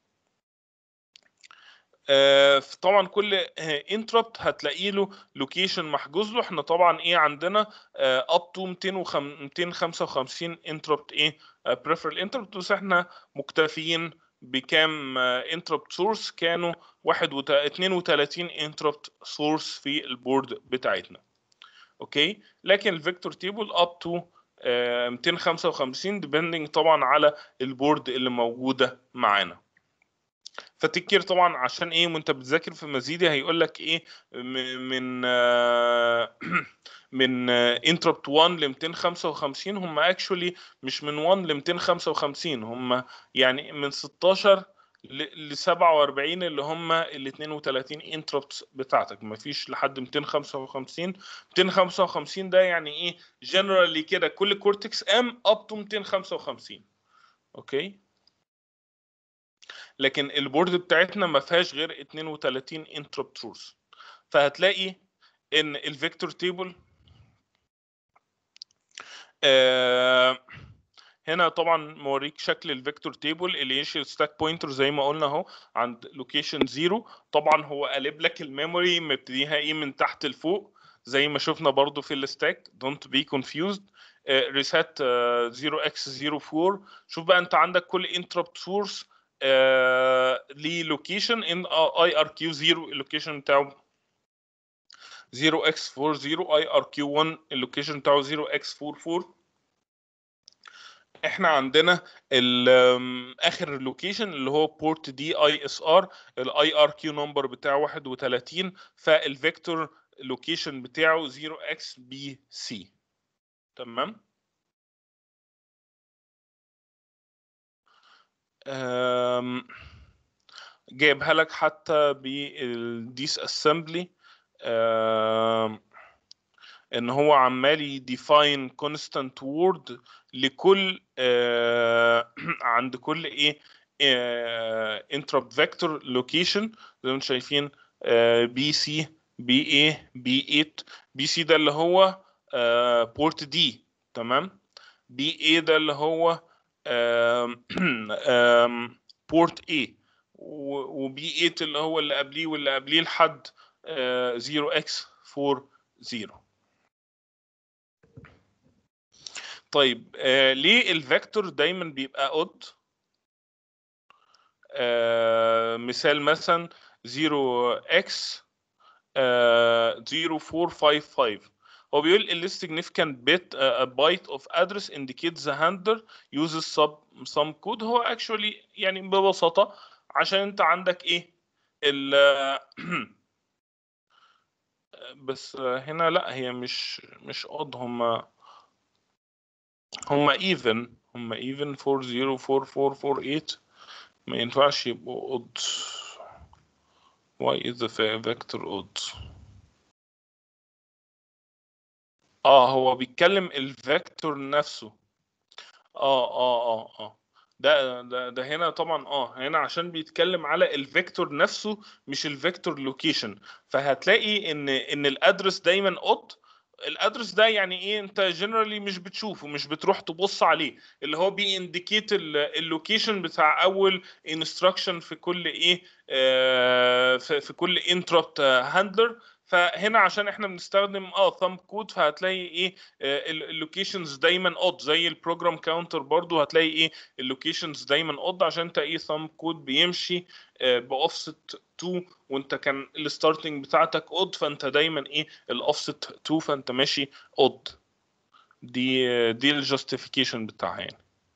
طبعا كل انتربت هتلاقي له لوكيشن محجوز له احنا طبعا ايه عندنا اب تو 255 انتربت ايه بريفرال انتربت بس احنا مكتفيين بكام انتربت سورس كانوا 32 انتربت سورس في البورد بتاعتنا اوكي لكن الفيكتور تيبل اب تو 255 ديبندنج طبعا على البورد اللي موجوده معانا فتكير طبعا عشان ايه وانت بتذاكر في مزيدي هيقول لك ايه م- من آه، من انتربت 1 ل 255 هم اكشولي مش من 1 ل 255 هم يعني من 16 ل 47 اللي هم ال 32 انتربتس بتاعتك مفيش لحد 255 255 ده يعني ايه جنرالي كده كل كورتكس ام اب تو 255 اوكي لكن البورد بتاعتنا ما فيهاش غير 32 انتربت سورس فهتلاقي ان الفيكتور تيبل آه هنا طبعا موريك شكل الفيكتور تيبل الانيشال ستاك بوينتر زي ما قلنا اهو عند لوكيشن 0 طبعا هو قالب لك الميموري مبتديها ايه من تحت لفوق زي ما شفنا برضو في الستاك دونت بي كونفيوزد ريسات 0x04 شوف بقى انت عندك كل انتربت سورس ليه لوكيشن ان اي ار كيو 0 اللوكيشن بتاعه 0x40 اي ار كيو 1 اللوكيشن بتاعه 0x44 احنا عندنا ال- آم، اخر لوكيشن اللي هو بورت دي اي اس ار الاي ار كيو نمبر بتاعه 31 فالفيكتور لوكيشن بتاعه 0xbc تمام آم، جايبها لك حتى بالديس اسمبلي ان هو عمال يديفاين كونستانت وورد لكل آه، عند كل ايه انتربت فيكتور لوكيشن زي ما انتم شايفين بي سي بي اي بي 8 بي سي ده اللي هو بورت دي تمام بي اي ده اللي هو بورت اي وبي 8 اللي هو اللي قبليه واللي قبليه لحد 0x40 طيب آه ليه الفيكتور دايما بيبقى اود آه مثال مثلا 0x آه 0455 هو بيقول ال significant bit uh, a byte of address indicates the handler uses sub some code هو actually يعني ببساطة عشان انت عندك ايه ال بس هنا لا هي مش مش odd هم هم even هم even 404448 ما ينفعش يبقوا odd why is the vector odd اه هو بيتكلم الفيكتور نفسه اه اه اه اه ده ده ده هنا طبعا اه هنا عشان بيتكلم على الفيكتور نفسه مش الفيكتور لوكيشن فهتلاقي ان ان الادرس دايما اوت الادرس ده يعني ايه انت جنرالي مش بتشوفه مش بتروح تبص عليه اللي هو بينديكيت اللوكيشن بتاع اول انستراكشن في كل ايه آه في, في كل انتربت هاندلر فهنا عشان احنا بنستخدم اه ثامب كود فهتلاقي ايه اللوكيشنز دايما اود زي البروجرام كاونتر برضو هتلاقي ايه اللوكيشنز دايما اود عشان انت ايه ثامب كود بيمشي باوفست 2 وانت كان الستارتنج بتاعتك اود فانت دايما ايه الاوفست 2 فانت ماشي اود دي دي الجاستيفيكيشن بتاعها يعني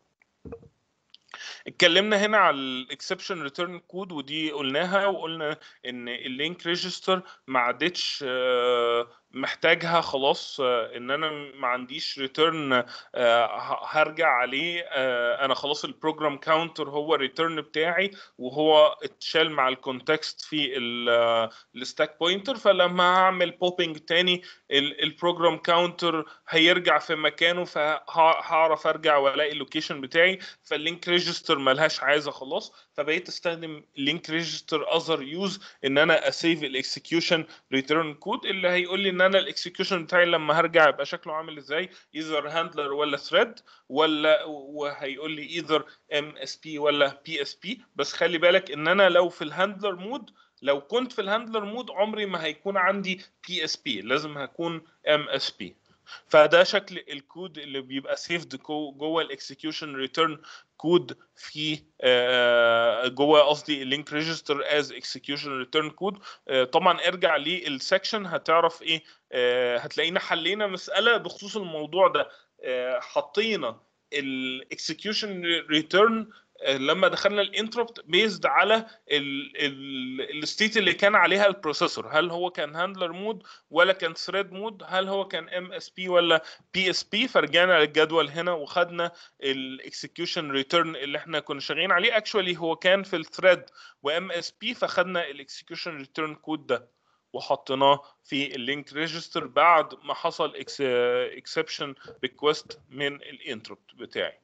اتكلمنا هنا على الاكسبشن ريتيرن كود ودي قلناها وقلنا ان اللينك ريجستر ما عادتش محتاجها خلاص ان انا ما عنديش ريتيرن هرجع عليه انا خلاص البروجرام كاونتر هو الريتيرن بتاعي وهو اتشال مع الكونتكست في الستاك بوينتر فلما هعمل بوبينج تاني البروجرام كاونتر هيرجع في مكانه فهعرف ارجع والاقي اللوكيشن بتاعي فاللينك ريجستر ملهاش عايزه خلاص فبقيت استخدم لينك ريجستر اذر يوز ان انا اسيف الاكسكيوشن ريتيرن كود اللي هيقول لي ان انا الاكسكيوشن بتاعي لما هرجع يبقى شكله عامل ازاي ايذر هاندلر ولا ثريد ولا وهيقول لي ايذر ام اس بي ولا بي اس بي بس خلي بالك ان انا لو في الهاندلر مود لو كنت في الهاندلر مود عمري ما هيكون عندي بي اس بي لازم هكون ام اس بي فده شكل الكود اللي بيبقى سيفد جوه الاكسكيوشن ريتيرن كود في جوه قصدي اللينك ريجستر از اكسكيوشن ريتيرن كود طبعا ارجع للسكشن هتعرف ايه هتلاقينا حلينا مساله بخصوص الموضوع ده حطينا الاكسكيوشن ريتيرن لما دخلنا الانتربت بيزد على الستيت اللي كان عليها البروسيسور هل هو كان هاندلر مود ولا كان ثريد مود هل هو كان ام اس بي ولا بي اس بي فرجعنا للجدول هنا وخدنا الاكسكيوشن ريتيرن اللي احنا كنا شغالين عليه اكشولي هو كان في الثريد وام اس بي فخدنا الاكسكيوشن ريتيرن كود ده وحطيناه في اللينك ريجستر بعد ما حصل اكسبشن ريكوست من الانتربت بتاعي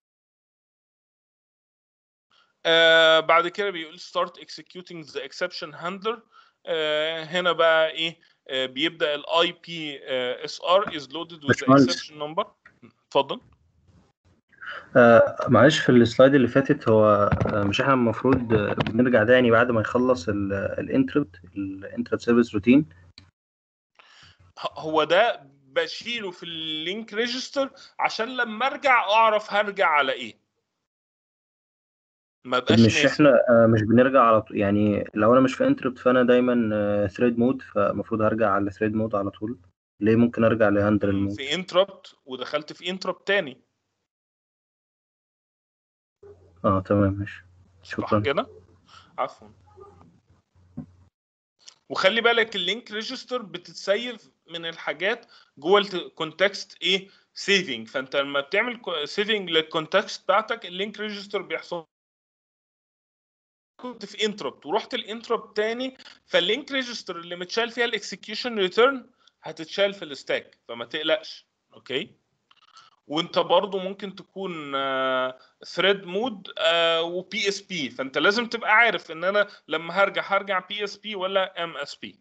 آه بعد كده بيقول start executing the exception handler آه هنا بقى ايه آه بيبدا الاي بي اس ار is loaded with the exception number اتفضل آه معلش في السلايد اللي فاتت هو آه مش احنا المفروض آه بنرجع ده يعني بعد ما يخلص الانتربت الانتربت سيرفيس روتين هو ده بشيله في اللينك ريجستر عشان لما ارجع اعرف هرجع على ايه ما بقاش مش احنا مش بنرجع على طول يعني لو انا مش في انتربت فانا دايما ثريد مود فالمفروض هرجع على ثريد مود على طول ليه ممكن ارجع لهاندل مود في انتربت ودخلت في انتربت تاني اه تمام ماشي شكرا كده عفوا وخلي بالك اللينك ريجستر بتتسيف من الحاجات جوه الكونتكست ايه سيفنج فانت لما بتعمل سيفنج للكونتكست بتاعتك اللينك ريجستر بيحصل كنت في انتربت ورحت الانتربت تاني فاللينك ريجستر اللي متشال فيها الاكسكيوشن ريتيرن هتتشال في الستاك فما تقلقش اوكي وانت برضو ممكن تكون ثريد مود وبي اس بي فانت لازم تبقى عارف ان انا لما هرجع هرجع بي اس بي ولا ام اس بي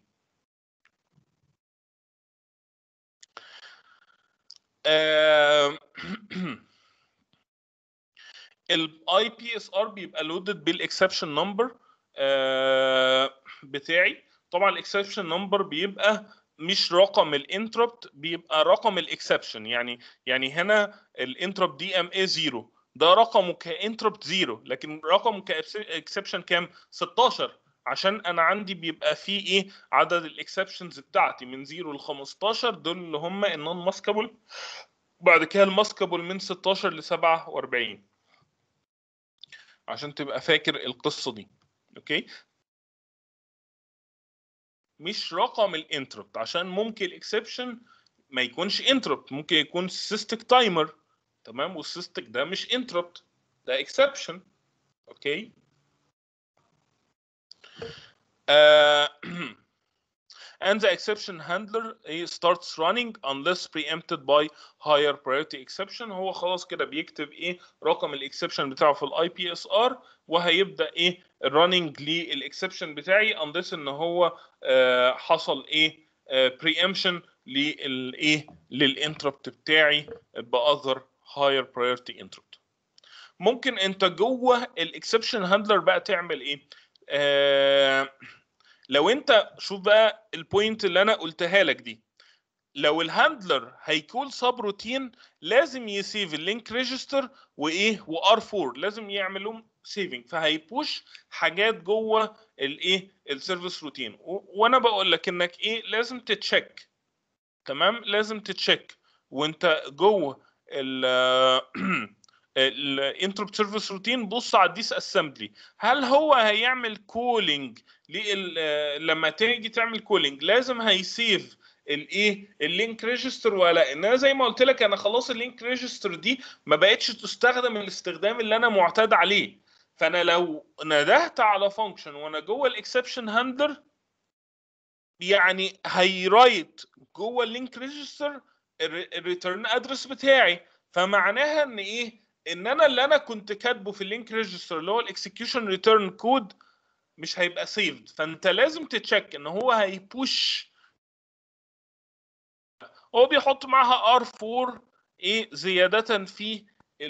الاي بي اس ار بيبقى لودد بالاكسبشن نمبر بتاعي طبعا الاكسبشن نمبر بيبقى مش رقم الانتربت بيبقى رقم الاكسبشن يعني يعني هنا الانتربت دي ام اي 0 ده رقمه كانتربت 0 لكن رقمه كاكسبشن كام 16 عشان انا عندي بيبقى فيه ايه عدد الاكسبشنز بتاعتي من 0 ل 15 دول اللي هم النون ماسكابل بعد كده الماسكابل من 16 ل 47 عشان تبقى فاكر القصه دي اوكي مش رقم الانتربت عشان ممكن الاكسبشن ما يكونش انتربت ممكن يكون سيستك تايمر تمام والسيستك ده مش انتربت ده اكسبشن اوكي uh, and the exception handler eh, starts running unless preempted by higher priority exception هو خلاص كده بيكتب ايه رقم الاكسبشن بتاعه في الاي بي اس ار وهيبدا ايه الرننج للاكسبشن بتاعي unless ان هو آه حصل ايه آه preemption للايه للانتربت بتاعي باذر higher priority interrupt ممكن انت جوه الاكسبشن هاندلر بقى تعمل ايه آه لو انت شوف بقى البوينت اللي انا قلتها لك دي لو الهاندلر هيكون سب روتين لازم يسيف اللينك ريجستر وايه وار 4 لازم يعمل لهم سيفنج فهيبوش حاجات جوه الايه السيرفيس روتين وانا بقول لك انك ايه لازم تتشيك تمام لازم تتشيك وانت جوه ال الانتربت سيرفيس روتين بص على الديس اسمبلي هل هو هيعمل كولينج لما تيجي تعمل كولينج لازم هيسيف الايه اللينك ريجستر ولا ان انا زي ما قلت لك انا خلاص اللينك ريجستر دي ما بقتش تستخدم الاستخدام اللي انا معتاد عليه فانا لو ندهت على فانكشن وانا جوه الاكسبشن هاندلر يعني هيرايت جوه اللينك ريجستر الريتيرن ادرس بتاعي فمعناها ان ايه ان انا اللي انا كنت كاتبه في اللينك ريجستر اللي هو الاكسكيوشن ريتيرن كود مش هيبقى سيفد فانت لازم تتشيك ان هو هيبوش هو بيحط معاها R4 ايه زيادة في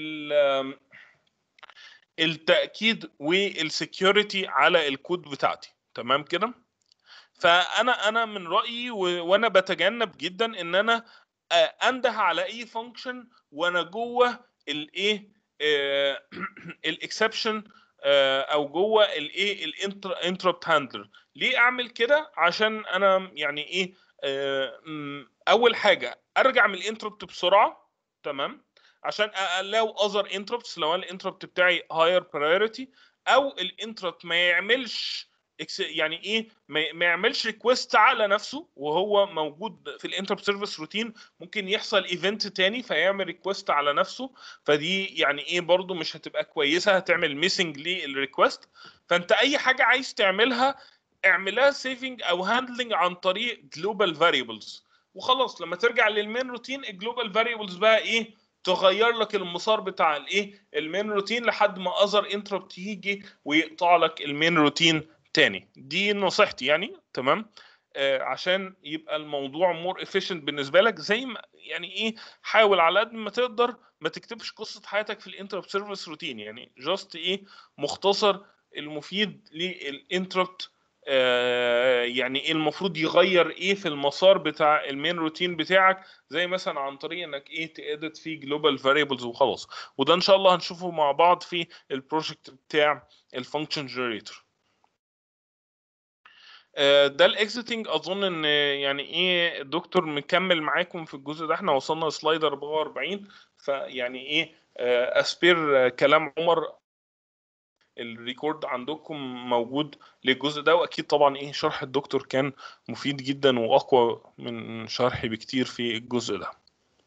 التأكيد والسكيورتي على الكود بتاعتي تمام كده فانا انا من رايي وانا بتجنب جدا ان انا انده على اي فانكشن وانا جوه الايه الاكسبشن او جوه الايه الانتربت هاندلر ليه اعمل كده عشان انا يعني ايه اول حاجه ارجع من الانتربت بسرعه تمام عشان الاو اذر انتربتس لو انا الانتربت بتاعي هاير برايورتي او الانتربت ما يعملش يعني ايه ما يعملش ريكويست على نفسه وهو موجود في الانتربت سيرفيس روتين ممكن يحصل ايفنت تاني فيعمل ريكويست على نفسه فدي يعني ايه برضو مش هتبقى كويسه هتعمل ميسنج للريكويست فانت اي حاجه عايز تعملها اعملها سيفنج او هاندلنج عن طريق جلوبال فاريبلز وخلاص لما ترجع للمين روتين الجلوبال فاريبلز بقى ايه تغير لك المسار بتاع الايه المين روتين لحد ما اذر انتربت يجي ويقطع لك المين روتين تاني دي نصيحتي يعني تمام آه عشان يبقى الموضوع مور افيشنت بالنسبه لك زي ما يعني ايه حاول على قد ما تقدر ما تكتبش قصه حياتك في الانتربت سيرفيس روتين يعني جاست ايه مختصر المفيد للانتربت آه يعني ايه المفروض يغير ايه في المسار بتاع المين روتين بتاعك زي مثلا عن طريق انك ايه تادت في جلوبال فاريبلز وخلاص وده ان شاء الله هنشوفه مع بعض في البروجكت بتاع الفانكشن جنريتور ده الاكزيتنج اظن ان يعني ايه الدكتور مكمل معاكم في الجزء ده احنا وصلنا لسلايد 44 فيعني ايه اسبير كلام عمر الريكورد عندكم موجود للجزء ده واكيد طبعا ايه شرح الدكتور كان مفيد جدا واقوى من شرحي بكتير في الجزء ده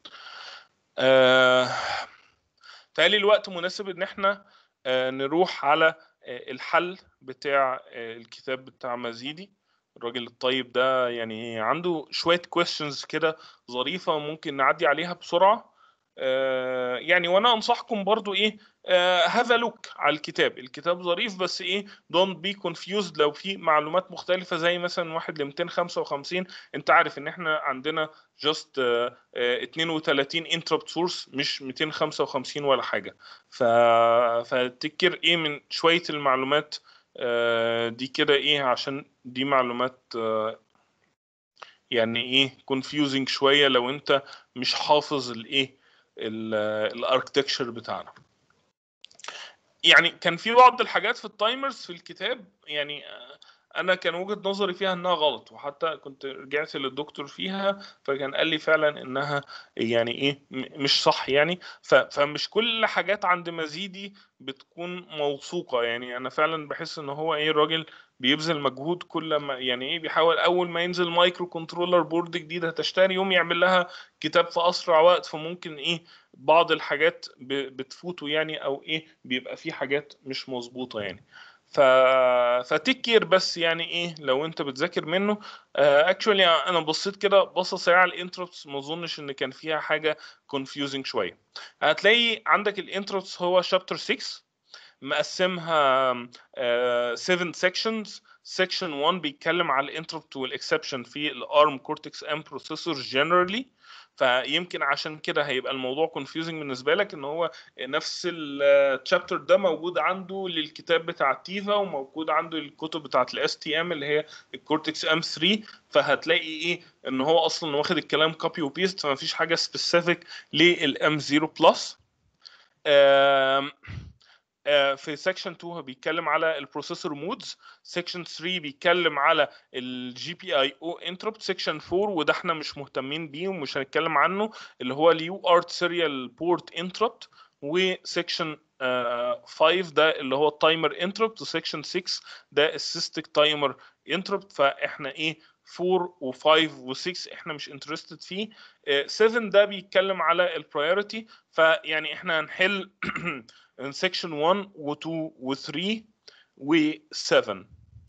آه تالي الوقت مناسب ان احنا آه نروح على آه الحل بتاع آه الكتاب بتاع مزيدي الراجل الطيب ده يعني عنده شوية questions كده ظريفة ممكن نعدي عليها بسرعة آه يعني وانا انصحكم برضو ايه هاف لوك على الكتاب الكتاب ظريف بس ايه دونت بي كونفيوزد لو في معلومات مختلفه زي مثلا واحد ل 255 انت عارف ان احنا عندنا جاست 32 انتربت سورس مش 255 ولا حاجه ف فتذكر ايه من شويه المعلومات دي كده ايه عشان دي معلومات يعني ايه confusing شويه لو انت مش حافظ الايه الاركتكشر بتاعنا يعني كان في بعض الحاجات في التايمرز في الكتاب يعني انا كان وجهة نظري فيها انها غلط وحتى كنت رجعت للدكتور فيها فكان قال لي فعلا انها يعني ايه م- مش صح يعني ف- فمش كل حاجات عند مزيدي بتكون موثوقة يعني انا فعلا بحس ان هو ايه الراجل بيبذل مجهود كل ما يعني ايه بيحاول اول ما ينزل مايكرو كنترولر بورد جديد هتشتري يوم يعمل لها كتاب في اسرع وقت فممكن ايه بعض الحاجات ب- بتفوته يعني او ايه بيبقى في حاجات مش مظبوطة يعني ف فتيك كير بس يعني ايه لو انت بتذاكر منه اكشولي انا بصيت كده بصه سريعه على الانتربتس ما اظنش ان كان فيها حاجه confusing شويه هتلاقي عندك الانتربتس هو شابتر 6 مقسمها 7 sections section 1 بيتكلم على الانتربت والاكسبشن في الارم كورتكس ام بروسيسور generally فيمكن عشان كده هيبقى الموضوع confusing بالنسبه لك ان هو نفس الشابتر ده موجود عنده للكتاب بتاع تيفا وموجود عنده الكتب بتاعت الاس تي ام اللي هي الكورتكس ام 3 فهتلاقي ايه ان هو اصلا واخد الكلام كوبي وبيست فما فيش حاجه سبيسيفيك للام 0 بلس في سيكشن 2 هو بيتكلم على البروسيسور مودز سيكشن 3 بيتكلم على الجي بي اي او انتربت سيكشن 4 وده احنا مش مهتمين بيه ومش هنتكلم عنه اللي هو اليو ارت سيريال بورت انتربت وسيكشن 5 ده اللي هو التايمر انتربت وسيكشن 6 ده السيستيك تايمر انتربت فاحنا ايه 4 و5 و6 احنا مش انترستد فيه 7 ده بيتكلم على البرايورتي فيعني احنا هنحل in section 1 و 2 و 3 و 7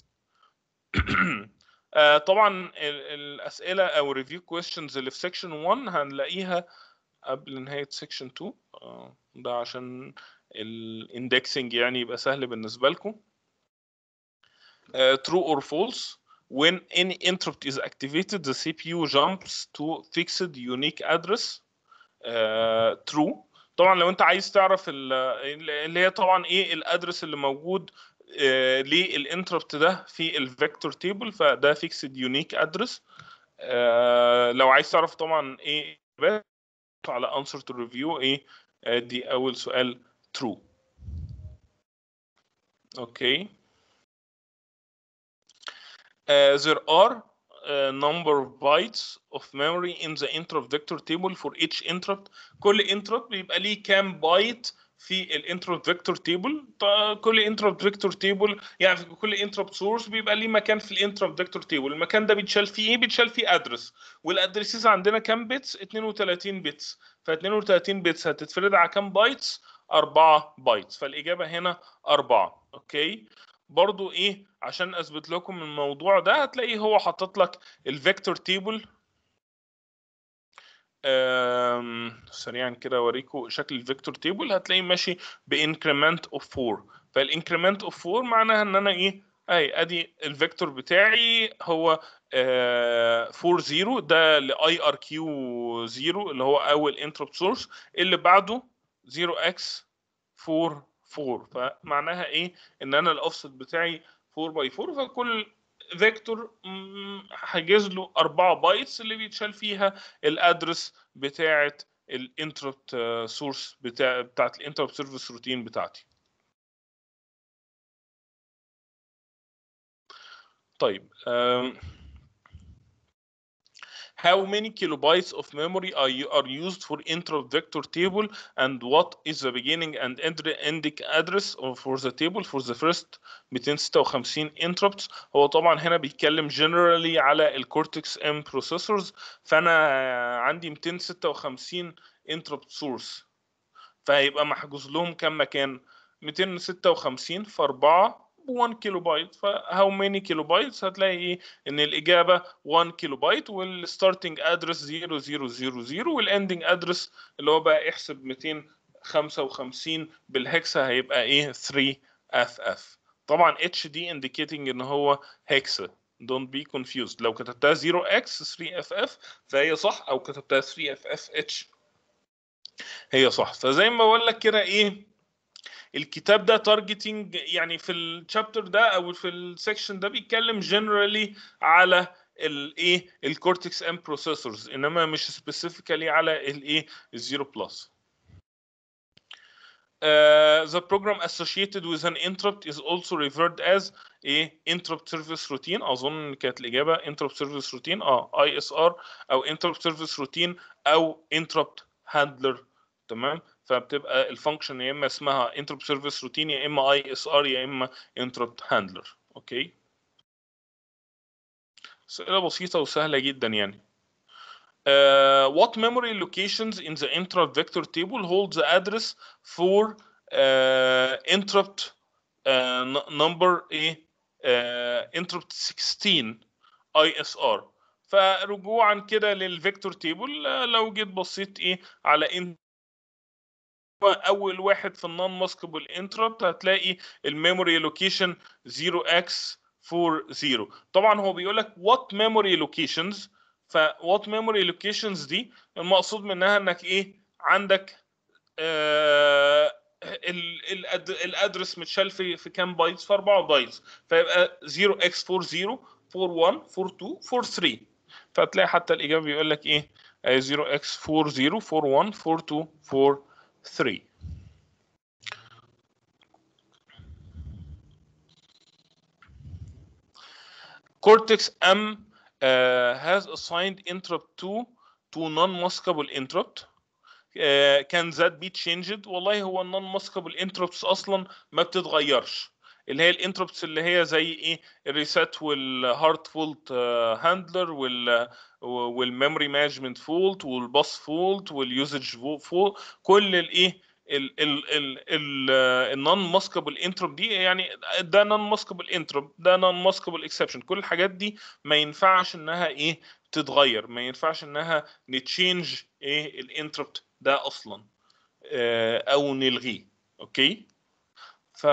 آه، طبعا ال- الاسئله او ريفيو كويستشنز اللي في section 1 هنلاقيها قبل نهايه section 2 آه، ده عشان الاندكسنج يعني يبقى سهل بالنسبه لكم uh, true or false when any interrupt is activated the CPU jumps to fixed unique address uh, true طبعا لو انت عايز تعرف ال- اللي هي طبعا ايه الادرس اللي موجود آه، للانتربت ده في الفيكتور تيبل فده فيكسد يونيك ادرس لو عايز تعرف طبعا ايه إجابات على answer to review ايه آه، دي اول سؤال true اوكي Uh, there are a number of bytes of memory in the interrupt vector table for each interrupt كل interrupt بيبقى ليه كام بايت في الانتربت فيكتور تيبل كل انتربت فيكتور تيبل يعني في كل انتربت سورس بيبقى ليه مكان في الانتربت فيكتور تيبل المكان ده بيتشال فيه ايه بيتشال فيه ادرس والادرسز عندنا كام بيتس 32 بيتس ف 32 بيتس هتتفرد على كام بايتس 4 بايتس فالاجابه هنا 4 اوكي برضو ايه عشان اثبت لكم الموضوع ده هتلاقيه هو حاطط لك الفيكتور تيبل آم، سريعا كده اوريكم شكل الفيكتور تيبل هتلاقيه ماشي بانكريمنت اوف 4 فالانكريمنت اوف 4 معناها ان انا ايه اي ادي الفيكتور بتاعي هو آه 4 0 ده لاي ار كيو 0 اللي هو اول انتربت سورس اللي بعده 0 اكس 4 4 فمعناها ايه ان انا الاوفست بتاعي 4 باي 4 فكل فيكتور مم، هجهز له 4 بايتس اللي بيتشال فيها الادرس بتاعه الانتربت سورس بتاع بتاعه الانتربت سيرفيس روتين بتاعتي طيب um, how many kilobytes of memory are, you, are used for interrupt vector table and what is the beginning and end ending address of- for the table for the first 256 interrupts هو طبعا هنا بيتكلم generally على الكورتكس ام processors فانا عندي 256 interrupt source فهيبقى محجوز لهم كم مكان 256 في 4 ب 1 كيلو بايت فهاو ماني كيلو بايتس هتلاقي ايه ان الاجابه 1 كيلو بايت والستارتنج ادرس 0000 والاندنج ادرس اللي هو بقى احسب 255 بالهكسا هيبقى ايه 3 اف اف طبعا اتش دي indicating ان هو هكسا don't be confused لو كتبتها 0x 3ff فهي صح او كتبتها 3ffh هي صح فزي ما بقول لك كده ايه الكتاب ده تارجتنج يعني في الشابتر ده او في السكشن ده بيتكلم جنرالي على الايه الكورتكس ام بروسيسورز انما مش سبيسيفيكالي على الايه الزيرو بلس Uh, the program associated with an interrupt is also referred as a interrupt service routine اظن كانت الاجابه interrupt service routine اه اي اس ار او interrupt service routine او interrupt handler تمام فبتبقى الفانكشن يا اما اسمها interrupt service routine يا اما اي اس ار يا اما interrupt handler اوكي اسئله بسيطه وسهله جدا يعني Uh, what memory locations in the interrupt vector table hold the address for uh, interrupt uh, n- number ايه uh, interrupt 16 ISR فرجوعا كده للفيكتور تيبل لو جيت بصيت ايه على ان اول واحد في النون ماسكبل انتربت هتلاقي الميموري لوكيشن 0x40 طبعا هو بيقول لك what memory locations ف what memory locations دي المقصود منها انك ايه عندك آه الادرس متشال في في كام بايتس في 4 بايتس فيبقى 0x40 41 42 43 فتلاقي حتى الاجابه بيقول لك ايه 0x40 41 42 43 Cortex M uh, has assigned interrupt 2 to non-maskable interrupt. Uh, can that be changed؟ والله هو النون ماسكابل انتربتس اصلا ما بتتغيرش اللي هي الانتربتس اللي هي زي ايه الريسات والهارت فولت هاندلر وال والميموري مانجمنت فولت والباس فولت واليوزج فولت كل الايه النون ماسكابل انترب دي يعني ده نون ماسكابل انترب ده نون ماسكابل اكسبشن كل الحاجات دي ما ينفعش انها ايه تتغير ما ينفعش انها نتشينج ايه الانتربت ده اصلا آه، او نلغيه اوكي ف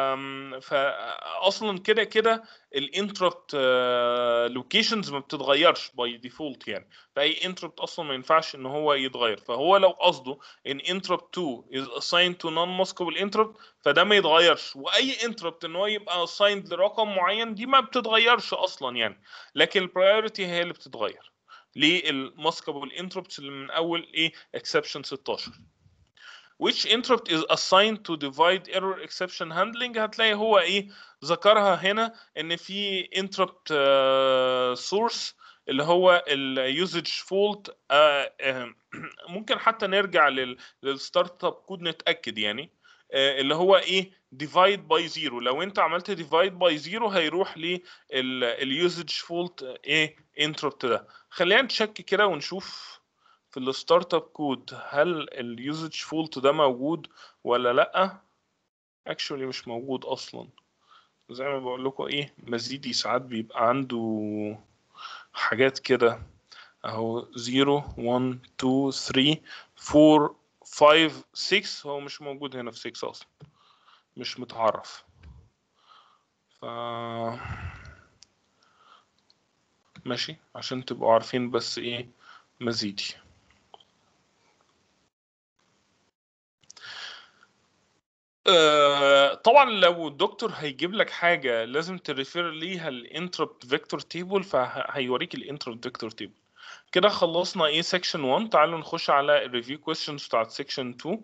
فاصلا كده كده الانتربت لوكيشنز ما بتتغيرش باي ديفولت يعني فاي انتربت اصلا ما ينفعش ان هو يتغير فهو لو قصده ان انتربت 2 is assigned to non maskable interrupt فده ما يتغيرش واي انتربت ان هو يبقى assigned لرقم معين دي ما بتتغيرش اصلا يعني لكن البرايورتي هي اللي بتتغير للماسكابل انتربتس اللي من اول ايه exception 16 which interrupt is assigned to divide error exception handling هتلاقي هو ايه ذكرها هنا ان في interrupt uh, source اللي هو ال usage fault uh, uh, ممكن حتى نرجع لل للستارت اب كود نتاكد يعني uh, اللي هو ايه divide by zero لو انت عملت divide by zero هيروح لل usage fault ايه interrupt ده خلينا نتشك كده ونشوف في الستارت اب كود هل اليوزج فولت ده موجود ولا لا اكشولي مش موجود اصلا زي ما بقول لكم ايه مزيدي ساعات بيبقى عنده حاجات كده اهو 0 1 2 3 4 5 6 هو مش موجود هنا في 6 اصلا مش متعرف ف ماشي عشان تبقوا عارفين بس ايه مزيدي آه، طبعا لو الدكتور هيجيب لك حاجه لازم تريفير ليها الانتربت فيكتور تيبل فهيوريك الانتربت فيكتور تيبل كده خلصنا ايه سيكشن 1 تعالوا نخش على الريفيو كويستشنز بتاعت سيكشن 2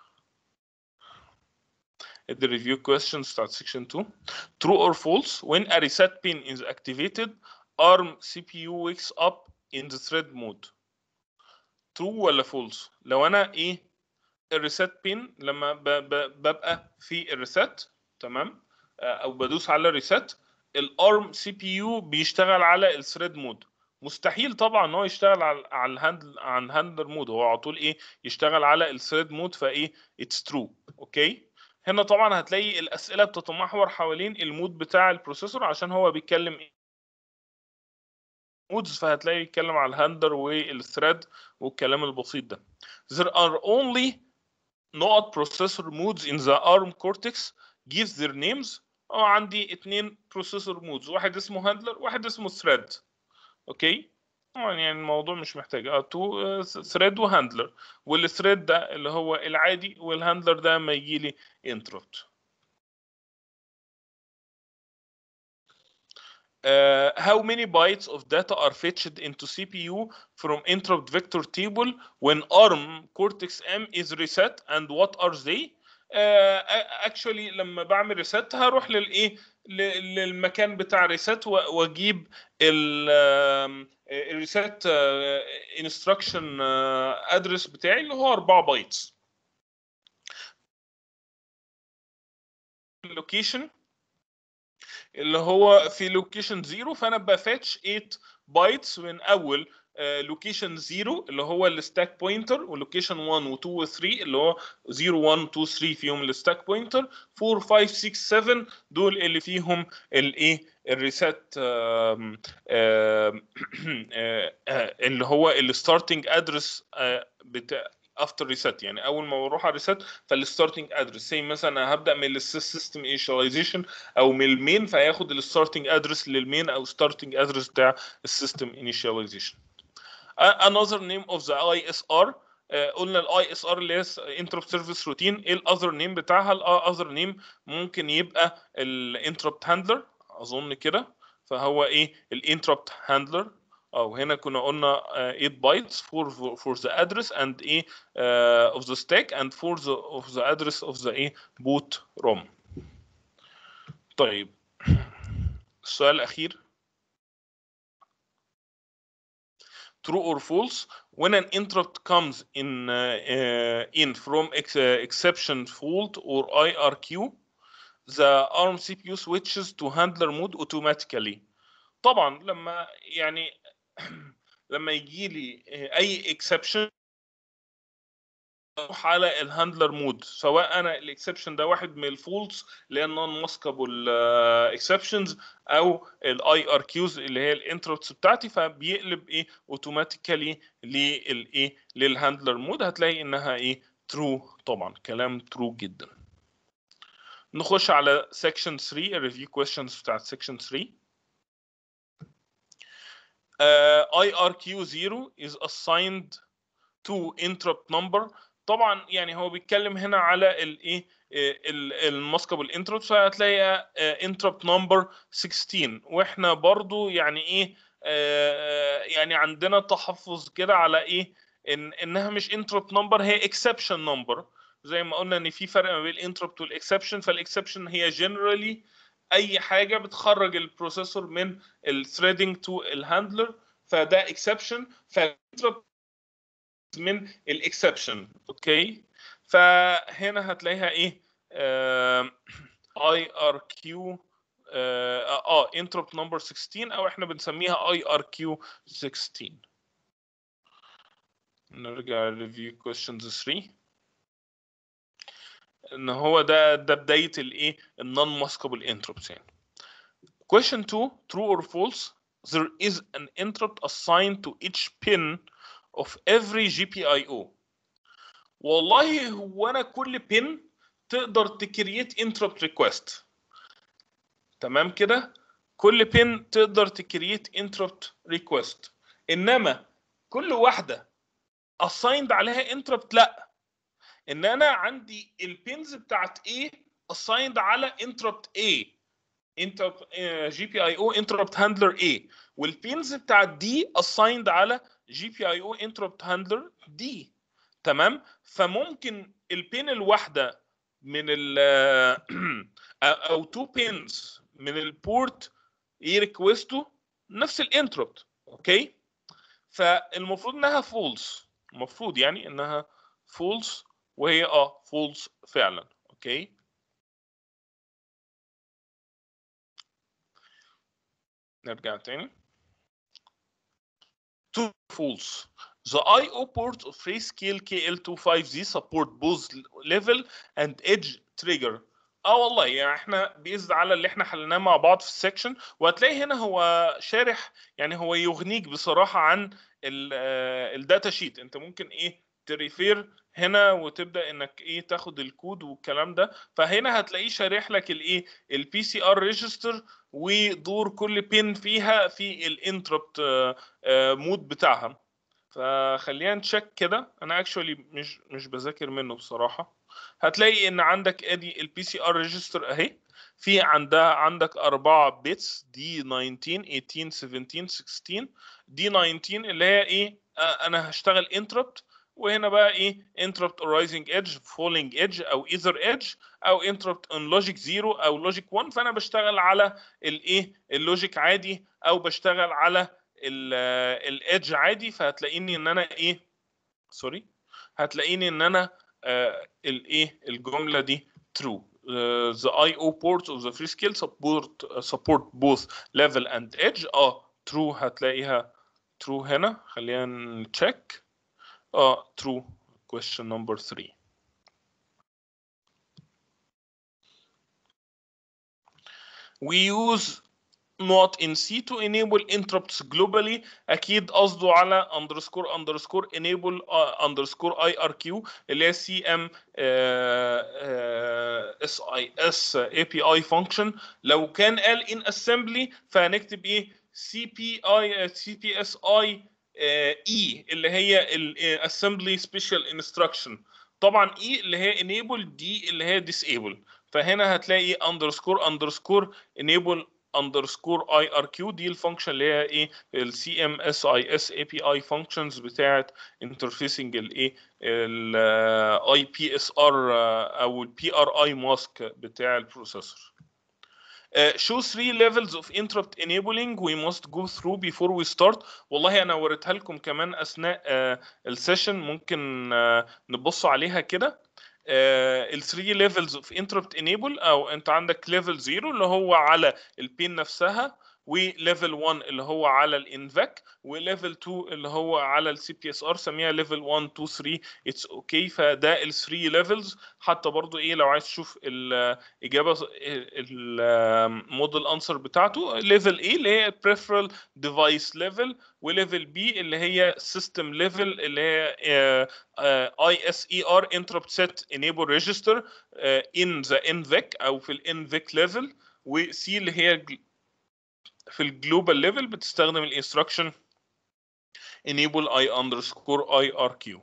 the review questions بتاعت section 2 true or false when a reset pin is activated ARM CPU wakes up in the thread mode true ولا false لو انا ايه الريسيت بين لما ب ب ببقى في الريسيت تمام او بدوس على الريسيت الارم سي بي يو بيشتغل على الثريد مود مستحيل طبعا ان هو يشتغل على على الهاندل على الهاندلر مود هو على طول ايه يشتغل على الثريد مود فايه اتس ترو اوكي هنا طبعا هتلاقي الاسئله بتتمحور حوالين المود بتاع البروسيسور عشان هو بيتكلم مودز فهتلاقي يتكلم على الهاندلر والثريد والكلام البسيط ده there are only نقط processor modes in the ARM Cortex gives their names اه عندي اتنين processor modes واحد اسمه handler واحد اسمه thread اوكي طبعا يعني الموضوع مش محتاج اه تو ثريد وهاندلر والثريد ده اللي هو العادي والهاندلر ده ما يجي لي انتربت Uh, how many bytes of data are fetched into CPU from interrupt vector table when ARM Cortex M is reset and what are they? اكشولي لما بعمل ريست هروح للايه ل- للمكان بتاع ريست واجيب الريست انستراكشن ادرس بتاعي اللي هو 4 بايتس اللوكيشن اللي هو في لوكيشن 0 فانا بفاتش 8 بايتس من اول لوكيشن 0 اللي هو الستاك بوينتر ولوكيشن 1 و 2 و 3 اللي هو 0 1 2 3 فيهم الستاك بوينتر 4 5 6 7 دول اللي فيهم الايه الريسات اللي هو الستارتنج ادرس بتاع افتر ريسيت يعني اول ما بروح على ريسيت فالستارتنج ادرس زي مثلا هبدا من السيستم انيشاليزيشن او من المين فهياخد الستارتنج ادرس للمين او ستارتنج ادرس بتاع السيستم انيشاليزيشن another name of the ISR آه، قلنا الاي اس ار اللي هي انتربت سيرفيس روتين ايه الاذر نيم بتاعها الاذر نيم ممكن يبقى الانتربت هاندلر اظن كده فهو ايه الانتربت هاندلر او هنا كنا قلنا uh, 8 bytes for for the address and a uh, of the stack and for the of the address of the a boot ROM طيب السؤال الأخير true or false when an interrupt comes in uh, uh, in from ex uh, exception fault or IRQ the ARM CPU switches to handler mode automatically طبعا لما يعني لما يجي لي اي اكسبشن اروح على الهاندلر مود سواء انا الاكسبشن ده واحد من الفولتس اللي هي النون ماسكابل اكسبشنز او الاي ار كيوز اللي هي الانتربتس بتاعتي فبيقلب ايه اوتوماتيكالي للايه للهاندلر مود هتلاقي انها ايه ترو طبعا كلام ترو جدا نخش على سيكشن 3 الريفيو كويشنز بتاعت سيكشن 3 uh, IRQ0 is assigned to interrupt number طبعا يعني هو بيتكلم هنا على الايه الماسكابل انتربت فهتلاقي انتربت نمبر 16 واحنا برضو يعني ايه يعني عندنا تحفظ كده على ايه ان انها مش انتربت نمبر هي اكسبشن نمبر زي ما قلنا ان في فرق ما بين الانتربت والاكسبشن فالاكسبشن هي جنرالي اي حاجه بتخرج البروسيسور من الثريدنج تو الهاندلر فده اكسبشن فالانتربت من الاكسبشن اوكي فهنا هتلاقيها ايه اي ار كيو اه انتربت نمبر 16 او احنا بنسميها اي ار كيو 16 نرجع ريفيو كويشنز 3 ان هو ده ده بدايه الايه النون ماسكابل انتربت يعني question 2 true or false there is an interrupt assigned to each pin of every GPIO والله هو انا كل pin تقدر تكريت interrupt request تمام كده كل pin تقدر تكريت interrupt request انما كل واحده assigned عليها interrupt لا ان انا عندي البينز بتاعت A assigned على interrupt A interrupt جي بي اي او interrupt handler A والبينز بتاعت D assigned على جي بي اي او interrupt handler D تمام فممكن البين الواحده من ال او تو بينز من البورت يريكوستوا نفس الانتربت اوكي فالمفروض انها فولس المفروض يعني انها فولس وهي اه فولس فعلا اوكي نرجع تاني two false the IO ports of Freescale KL25Z support both level and edge trigger اه والله يعني احنا بيزد على اللي احنا حليناه مع بعض في السكشن وهتلاقي هنا هو شارح يعني هو يغنيك بصراحه عن الداتا شيت انت ممكن ايه تريفير هنا وتبدا انك ايه تاخد الكود والكلام ده فهنا هتلاقيه شارح لك الايه البي سي ار ريجستر ودور كل بين فيها في الانتربت مود بتاعها فخلينا نتشيك كده انا اكشولي مش مش بذاكر منه بصراحه هتلاقي ان عندك ادي البي سي ار ريجستر اهي في عندها عندك أربعة بيتس دي 19 18 17 16 دي 19 اللي هي ايه آه انا هشتغل انتربت وهنا بقى ايه interrupt arising edge falling edge او either edge او interrupt on logic 0 او logic 1 فانا بشتغل على الايه اللوجيك عادي او بشتغل على الايدج عادي فهتلاقيني ان انا ايه سوري هتلاقيني ان انا آه الايه الجمله دي true uh, the IO ports of the free scale support uh, support both level and edge اه true هتلاقيها true هنا خلينا نتشيك اه true question number 3 we use not in C to enable interrupts globally اكيد قصده على underscore underscore enable uh, underscore IRQ اللي هي CM uh, uh, SIS API function لو كان قال in assembly فهنكتب ايه CPI CPSI E اللي هي ال assembly special instruction طبعا E اللي هي enable D اللي هي disable فهنا هتلاقي underscore underscore enable underscore IRQ دي الفانكشن اللي هي ايه ال CMSIS API functions بتاعت interfacing الايه ال IPSR او ال PRI mask بتاع البروسيسور. Uh, show three levels of interrupt enabling we must go through before we start والله انا وريتها لكم كمان اثناء uh, السيشن ممكن uh, نبص عليها كده ال 3 ليفلز اوف انتربت انيبل او انت عندك ليفل 0 اللي هو على البين نفسها وليفل 1 اللي هو على الانفك وليفل 2 اللي هو على السي بي اس ار سميها ليفل 1 2 3 اتس اوكي فده ال 3 ليفلز حتى برضو ايه لو عايز تشوف الاجابه الموديل انسر بتاعته ليفل ايه اللي هي بريفرال ديفايس ليفل وليفل بي اللي هي سيستم ليفل اللي هي اي اس اي ار انتربت سيت انيبل ريجستر ان ذا انفك او في الانفك ليفل وسي اللي هي في الجلوبال ليفل بتستخدم الانستراكشن enable i underscore irq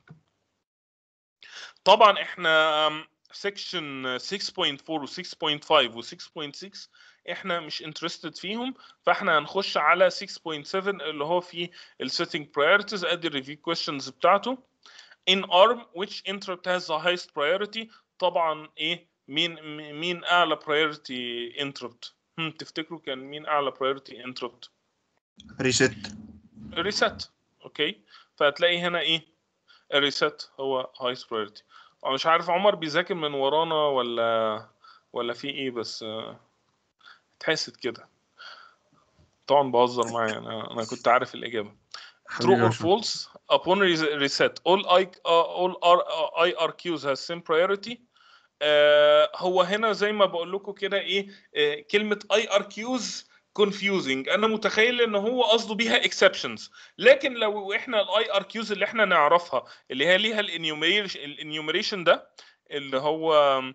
طبعا احنا سيكشن 6.4 و 6.5 و 6.6 احنا مش انترستد فيهم فاحنا هنخش على 6.7 اللي هو فيه السيتنج priorities ادي الريفيو questions بتاعته in arm which interrupt has the highest priority طبعا ايه مين مين اعلى priority interrupt هم تفتكروا كان مين اعلى priority interrupt ريست ريست اوكي فهتلاقي هنا ايه الريست هو highest priority أنا مش عارف عمر بيذاكر من ورانا ولا ولا في ايه بس تحست كده طبعا بهزر معايا انا انا كنت عارف الاجابه true or false upon reset all I uh, all R, uh, IRQs has same priority آه هو هنا زي ما بقول لكم كده ايه آه كلمه اي ار كيوز confusing انا متخيل ان هو قصده بيها exceptions لكن لو احنا الاي ار كيوز اللي احنا نعرفها اللي هي ليها الانيوميريشن ده اللي هو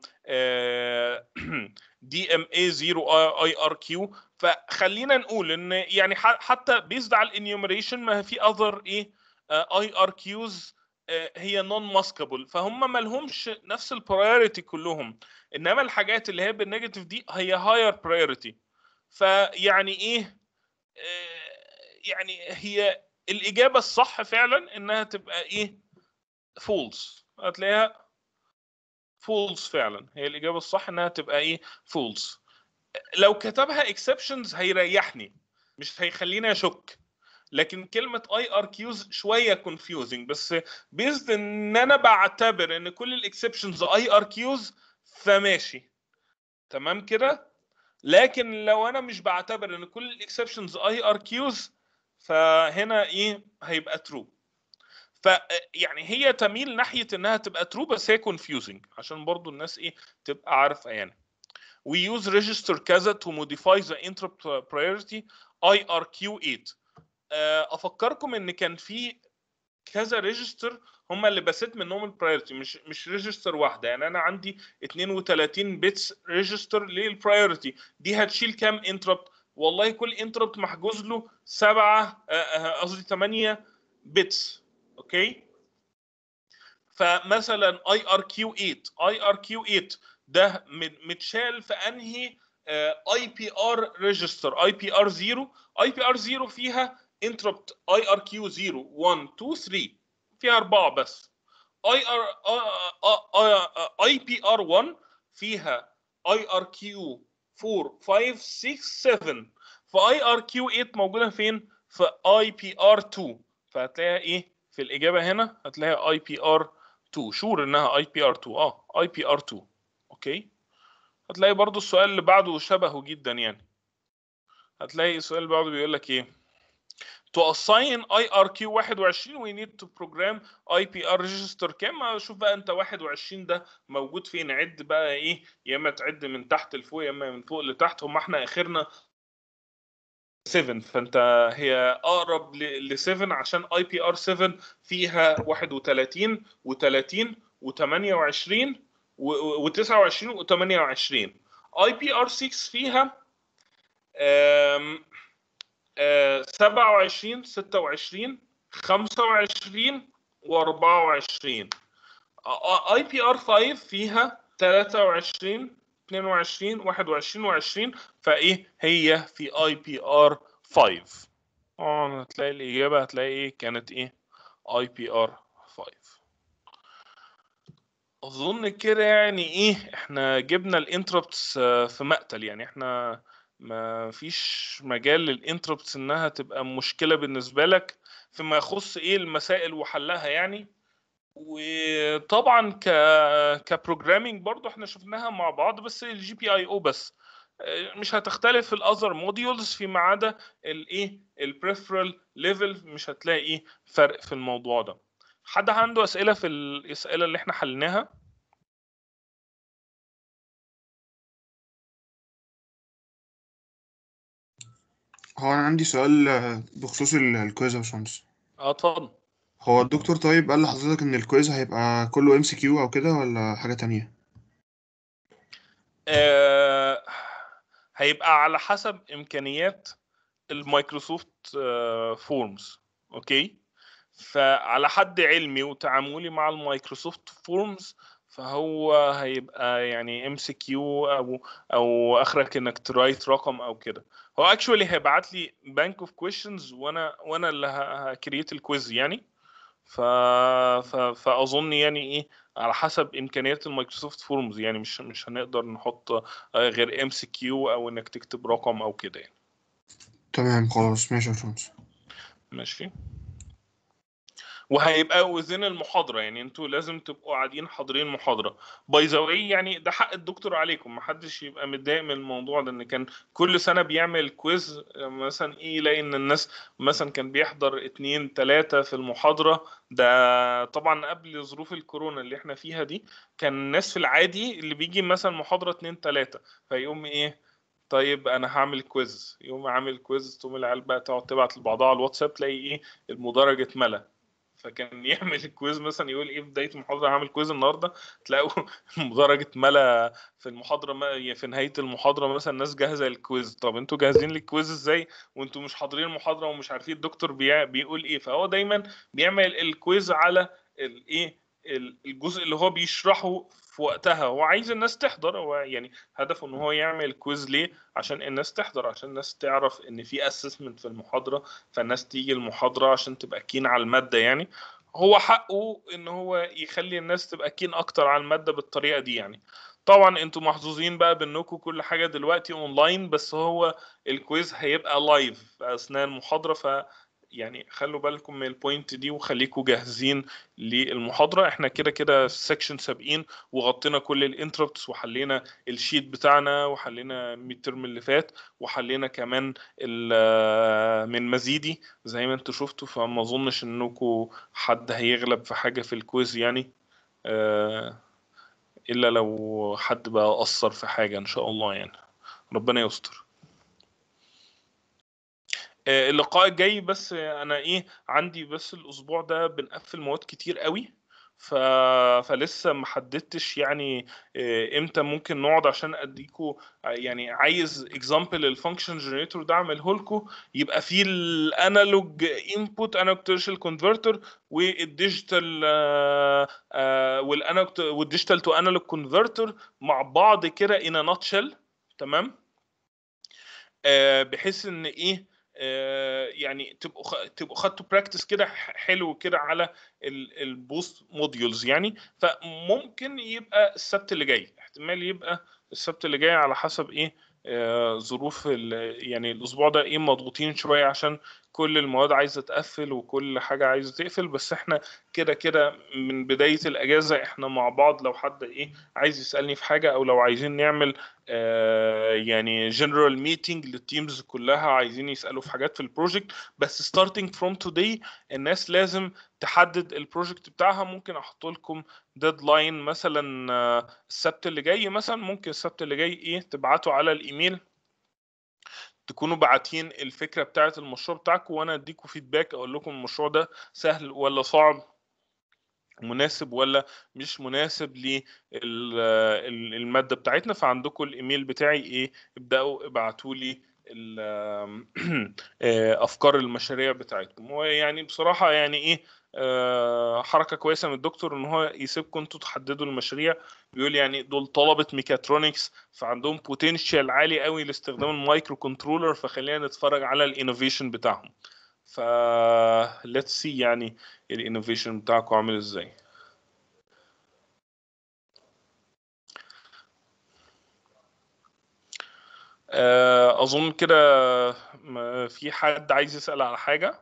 دي ام اي 0 اي ار كيو فخلينا نقول ان يعني حتى بيزد على الانيوميريشن ما في اذر ايه اي ار كيوز هي نون ماسكابل فهم ما لهمش نفس البرايورتي كلهم انما الحاجات اللي هي بالنيجاتيف دي هي هاير برايورتي فيعني ايه يعني هي الاجابه الصح فعلا انها تبقى ايه فولس هتلاقيها فولس فعلا هي الاجابه الصح انها تبقى ايه فولس لو كتبها اكسبشنز هيريحني مش هيخليني اشك لكن كلمه اي ار كيوز شويه كونفيوزنج بس بيزد ان انا بعتبر ان كل الاكسبشنز اي ار كيوز فماشي تمام كده لكن لو انا مش بعتبر ان كل الاكسبشنز اي ار كيوز فهنا ايه هيبقى ترو ف يعني هي تميل ناحيه انها تبقى ترو بس هي كونفيوزنج عشان برضو الناس ايه تبقى عارفه يعني we use register كذا to modify the interrupt priority IRQ8 افكركم ان كان في كذا ريجستر هم اللي بسيت منهم البرايورتي مش مش ريجستر واحده يعني انا عندي 32 بيتس ريجستر للبرايورتي دي هتشيل كام انتربت والله كل انتربت محجوز له سبعه قصدي 8 بيتس اوكي فمثلا اي ار كيو 8 اي ار كيو 8 ده متشال في انهي اي بي ار ريجستر اي بي ار 0 اي بي ار 0 فيها interrupt IRQ 0 1 2 3 فيها اربعه بس اي ار اي بي ار 1 فيها اي ار كيو 4 5 6 7 فاي ار كيو 8 موجوده فين في اي بي ار 2 فهتلاقيها ايه في الاجابه هنا هتلاقيها اي بي ار 2 شور انها اي بي ار 2 اه اي بي ار 2 اوكي هتلاقي برضو السؤال اللي بعده شبهه جدا يعني هتلاقي السؤال اللي بعده بيقول لك ايه to assign IRQ21 we need to program IPR register كام شوف بقى انت 21 ده موجود فين عد بقى ايه يا اما تعد من تحت لفوق يا اما من فوق لتحت هم احنا اخرنا 7 فانت هي اقرب ل 7 عشان اي بي ار 7 فيها 31 و30 و28 و29 و28 اي بي ار 6 فيها آم، آه، 27 26 25 و24 اي بي ار 5 فيها 23 22 21 و20 فايه هي في اي بي ار 5 اه هتلاقي الاجابه هتلاقي ايه كانت ايه اي بي ار 5 اظن كده يعني ايه احنا جبنا الانتربتس في مقتل يعني احنا ما فيش مجال للانتربتس انها تبقى مشكله بالنسبه لك فيما يخص ايه المسائل وحلها يعني وطبعا ك كبروجرامينج برضو احنا شفناها مع بعض بس الجي بي اي او بس آه، مش هتختلف في الاذر موديولز فيما عدا الايه البريفرال ليفل مش هتلاقي ايه فرق في الموضوع ده حد عنده اسئله في الاسئله اللي احنا حليناها هو انا عندي سؤال آه، بخصوص ال- الكويز يا باشمهندس اه اتفضل هو الدكتور طيب قال لحضرتك ان الكويز هيبقى كله ام سي كيو او كده ولا حاجة تانية آه، هيبقى على حسب امكانيات المايكروسوفت فورمز اوكي فعلى حد علمي وتعاملي مع المايكروسوفت فورمز فهو هيبقى يعني ام سي كيو او او اخرك انك ترايت رقم او كده هو اكشولي هيبعت لي بانك اوف كويشنز وانا وانا اللي هكريت الكويز يعني ف... ف... فاظن يعني ايه على حسب امكانيات المايكروسوفت فورمز يعني مش مش هنقدر نحط آه، غير ام سي كيو او انك تكتب رقم او كده يعني تمام خلاص ماشي يا باشمهندس ماشي وهيبقى وزن المحاضره يعني انتوا لازم تبقوا قاعدين حاضرين محاضره باي ذا واي يعني ده حق الدكتور عليكم محدش يبقى متضايق من الموضوع ده ان كان كل سنه بيعمل كويز مثلا ايه يلاقي ان الناس مثلا كان بيحضر اتنين تلاته في المحاضره ده طبعا قبل ظروف الكورونا اللي احنا فيها دي كان الناس في العادي اللي بيجي مثلا محاضره اتنين تلاته فيقوم ايه طيب انا هعمل كويز يقوم عامل كويز تقوم العيال بقى تقعد تبعت لبعضها على الواتساب تلاقي ايه المدرج اتملى فكان يعمل الكويز مثلا يقول ايه في بدايه المحاضره هعمل كويز النهارده تلاقوا المدرج اتملى في المحاضره ما في نهايه المحاضره مثلا الناس جاهزه للكويز طب انتوا جاهزين للكويز ازاي وانتوا مش حاضرين المحاضره ومش عارفين الدكتور بيع- بيقول ايه فهو دايما بيعمل الكويز على الايه الجزء اللي هو بيشرحه في وقتها هو عايز الناس تحضر هو يعني هدفه ان هو يعمل كويز ليه عشان الناس تحضر عشان الناس تعرف ان في اسسمنت في المحاضره فالناس تيجي المحاضره عشان تبقى كين على الماده يعني هو حقه ان هو يخلي الناس تبقى كين اكتر على الماده بالطريقه دي يعني طبعا انتوا محظوظين بقى بانكم كل حاجه دلوقتي اونلاين بس هو الكويز هيبقى لايف اثناء المحاضره ف يعني خلوا بالكم من البوينت دي وخليكم جاهزين للمحاضره احنا كده كده في سيكشن سابقين وغطينا كل الانتربتس وحلينا الشيت بتاعنا وحلينا الميد ترم اللي فات وحلينا كمان ال- من مزيدي زي ما انتوا شفتوا فما اظنش انكم حد هيغلب في حاجه في الكويز يعني آه، الا لو حد بقى قصر في حاجه ان شاء الله يعني ربنا يستر آه، اللقاء الجاي بس آه، انا ايه عندي بس الاسبوع ده بنقفل مواد كتير قوي ف... فلسه ما حددتش يعني آه، امتى ممكن نقعد عشان اديكوا آه، يعني عايز اكزامبل الفانكشن جنريتور ده اعمله لكم يبقى فيه الانالوج انبوت انالوج ديجيتال كونفرتر والديجيتال والانالوج والديجيتال تو انالوج كونفرتر مع بعض كده ان ناتشل تمام آه، بحيث ان ايه آه، يعني تبقوا خ- تبقوا خدتوا براكتس كده ح- حلو كده على البوست موديولز يعني فممكن يبقى السبت اللي جاي احتمال يبقى السبت اللي جاي على حسب ايه آه، ظروف ال- يعني الاسبوع ده ايه مضغوطين شويه عشان كل المواد عايزه تقفل وكل حاجه عايزه تقفل بس احنا كده كده من بدايه الاجازه احنا مع بعض لو حد ايه عايز يسالني في حاجه او لو عايزين نعمل آه، يعني جنرال ميتنج للتيمز كلها عايزين يسالوا في حاجات في البروجكت بس starting from today الناس لازم تحدد البروجكت بتاعها ممكن احط لكم ديدلاين مثلا آه، السبت اللي جاي مثلا ممكن السبت اللي جاي ايه تبعتوا على الايميل تكونوا باعتين الفكره بتاعه المشروع بتاعكم وانا اديكم فيدباك اقول لكم المشروع ده سهل ولا صعب مناسب ولا مش مناسب للماده بتاعتنا فعندكم الايميل بتاعي ايه ابداوا ابعتوا لي ال- آه، افكار المشاريع بتاعتكم ويعني بصراحه يعني ايه آه، حركه كويسه من الدكتور ان هو يسيبكم انتوا تحددوا المشاريع بيقول يعني دول طلبه ميكاترونكس فعندهم بوتنشال عالي قوي لاستخدام المايكرو كنترولر فخلينا نتفرج على الانوفيشن بتاعهم ف let's see يعني الانوفيشن بتاعكم عامل ازاي آه، اظن كده ما في حد عايز يسأل على حاجة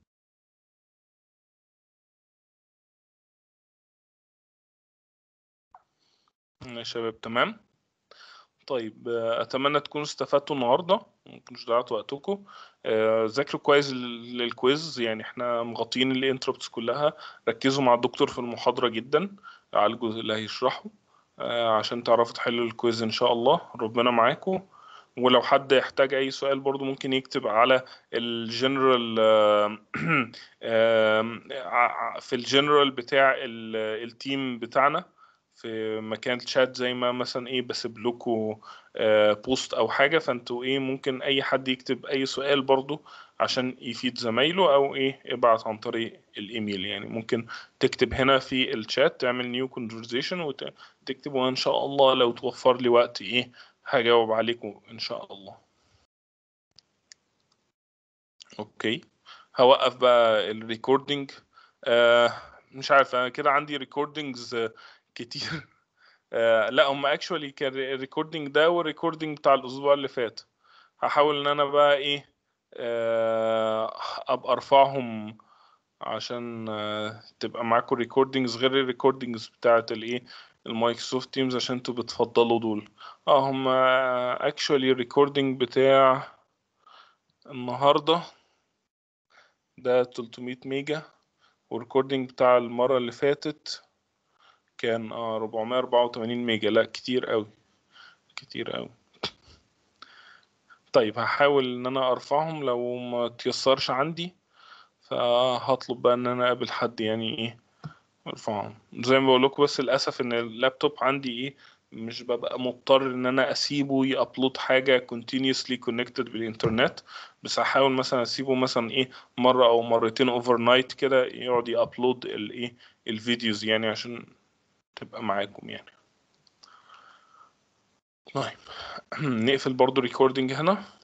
يا شباب تمام طيب آه، اتمنى تكونوا استفدتوا النهارده ما تكونوش ضيعتوا وقتكم آه، ذاكروا كويس لل- للكويز يعني احنا مغطيين الانتربتس كلها ركزوا مع الدكتور في المحاضرة جدا على الجزء اللي هيشرحه آه، عشان تعرفوا تحلوا الكويز ان شاء الله ربنا معاكم ولو حد يحتاج اي سؤال برضو ممكن يكتب على الجنرال في الجنرال بتاع ال- التيم بتاعنا في مكان الشات زي ما مثلا ايه بسيب لكم بوست او حاجه فانتوا ايه ممكن اي حد يكتب اي سؤال برضو عشان يفيد زمايله او ايه ابعت عن طريق الايميل يعني ممكن تكتب هنا في الشات تعمل نيو كونفرزيشن وتكتب وان شاء الله لو توفر لي وقت ايه هجاوب عليكم ان شاء الله اوكي هوقف بقى الريكوردينج آه مش عارف انا كده عندي ريكوردينجز كتير آه لا هم اكشولي كان الريكوردينج ده والريكوردينج بتاع الاسبوع اللي فات هحاول ان انا بقى ايه آه ابقى ارفعهم عشان آه تبقى معاكم ريكوردينجز غير الريكوردينجز بتاعت الايه المايكروسوفت تيمز عشان انتوا بتفضلوا دول اه هم اكشولي الريكوردينج بتاع النهارده ده 300 ميجا والريكوردينج بتاع المرة اللي فاتت كان اه 484 ميجا لا كتير قوي كتير قوي طيب هحاول ان انا ارفعهم لو ما تيسرش عندي فهطلب بقى ان انا اقابل حد يعني ايه ارفعهم زي ما بقول لكم بس للاسف ان اللابتوب عندي ايه مش ببقى مضطر ان انا اسيبه يابلود حاجه continuously connected بالانترنت بس هحاول مثلا اسيبه مثلا ايه مره او مرتين اوفر نايت كده يقعد يابلود الايه الفيديوز يعني عشان تبقى معاكم يعني طيب نقفل برضو ريكوردنج هنا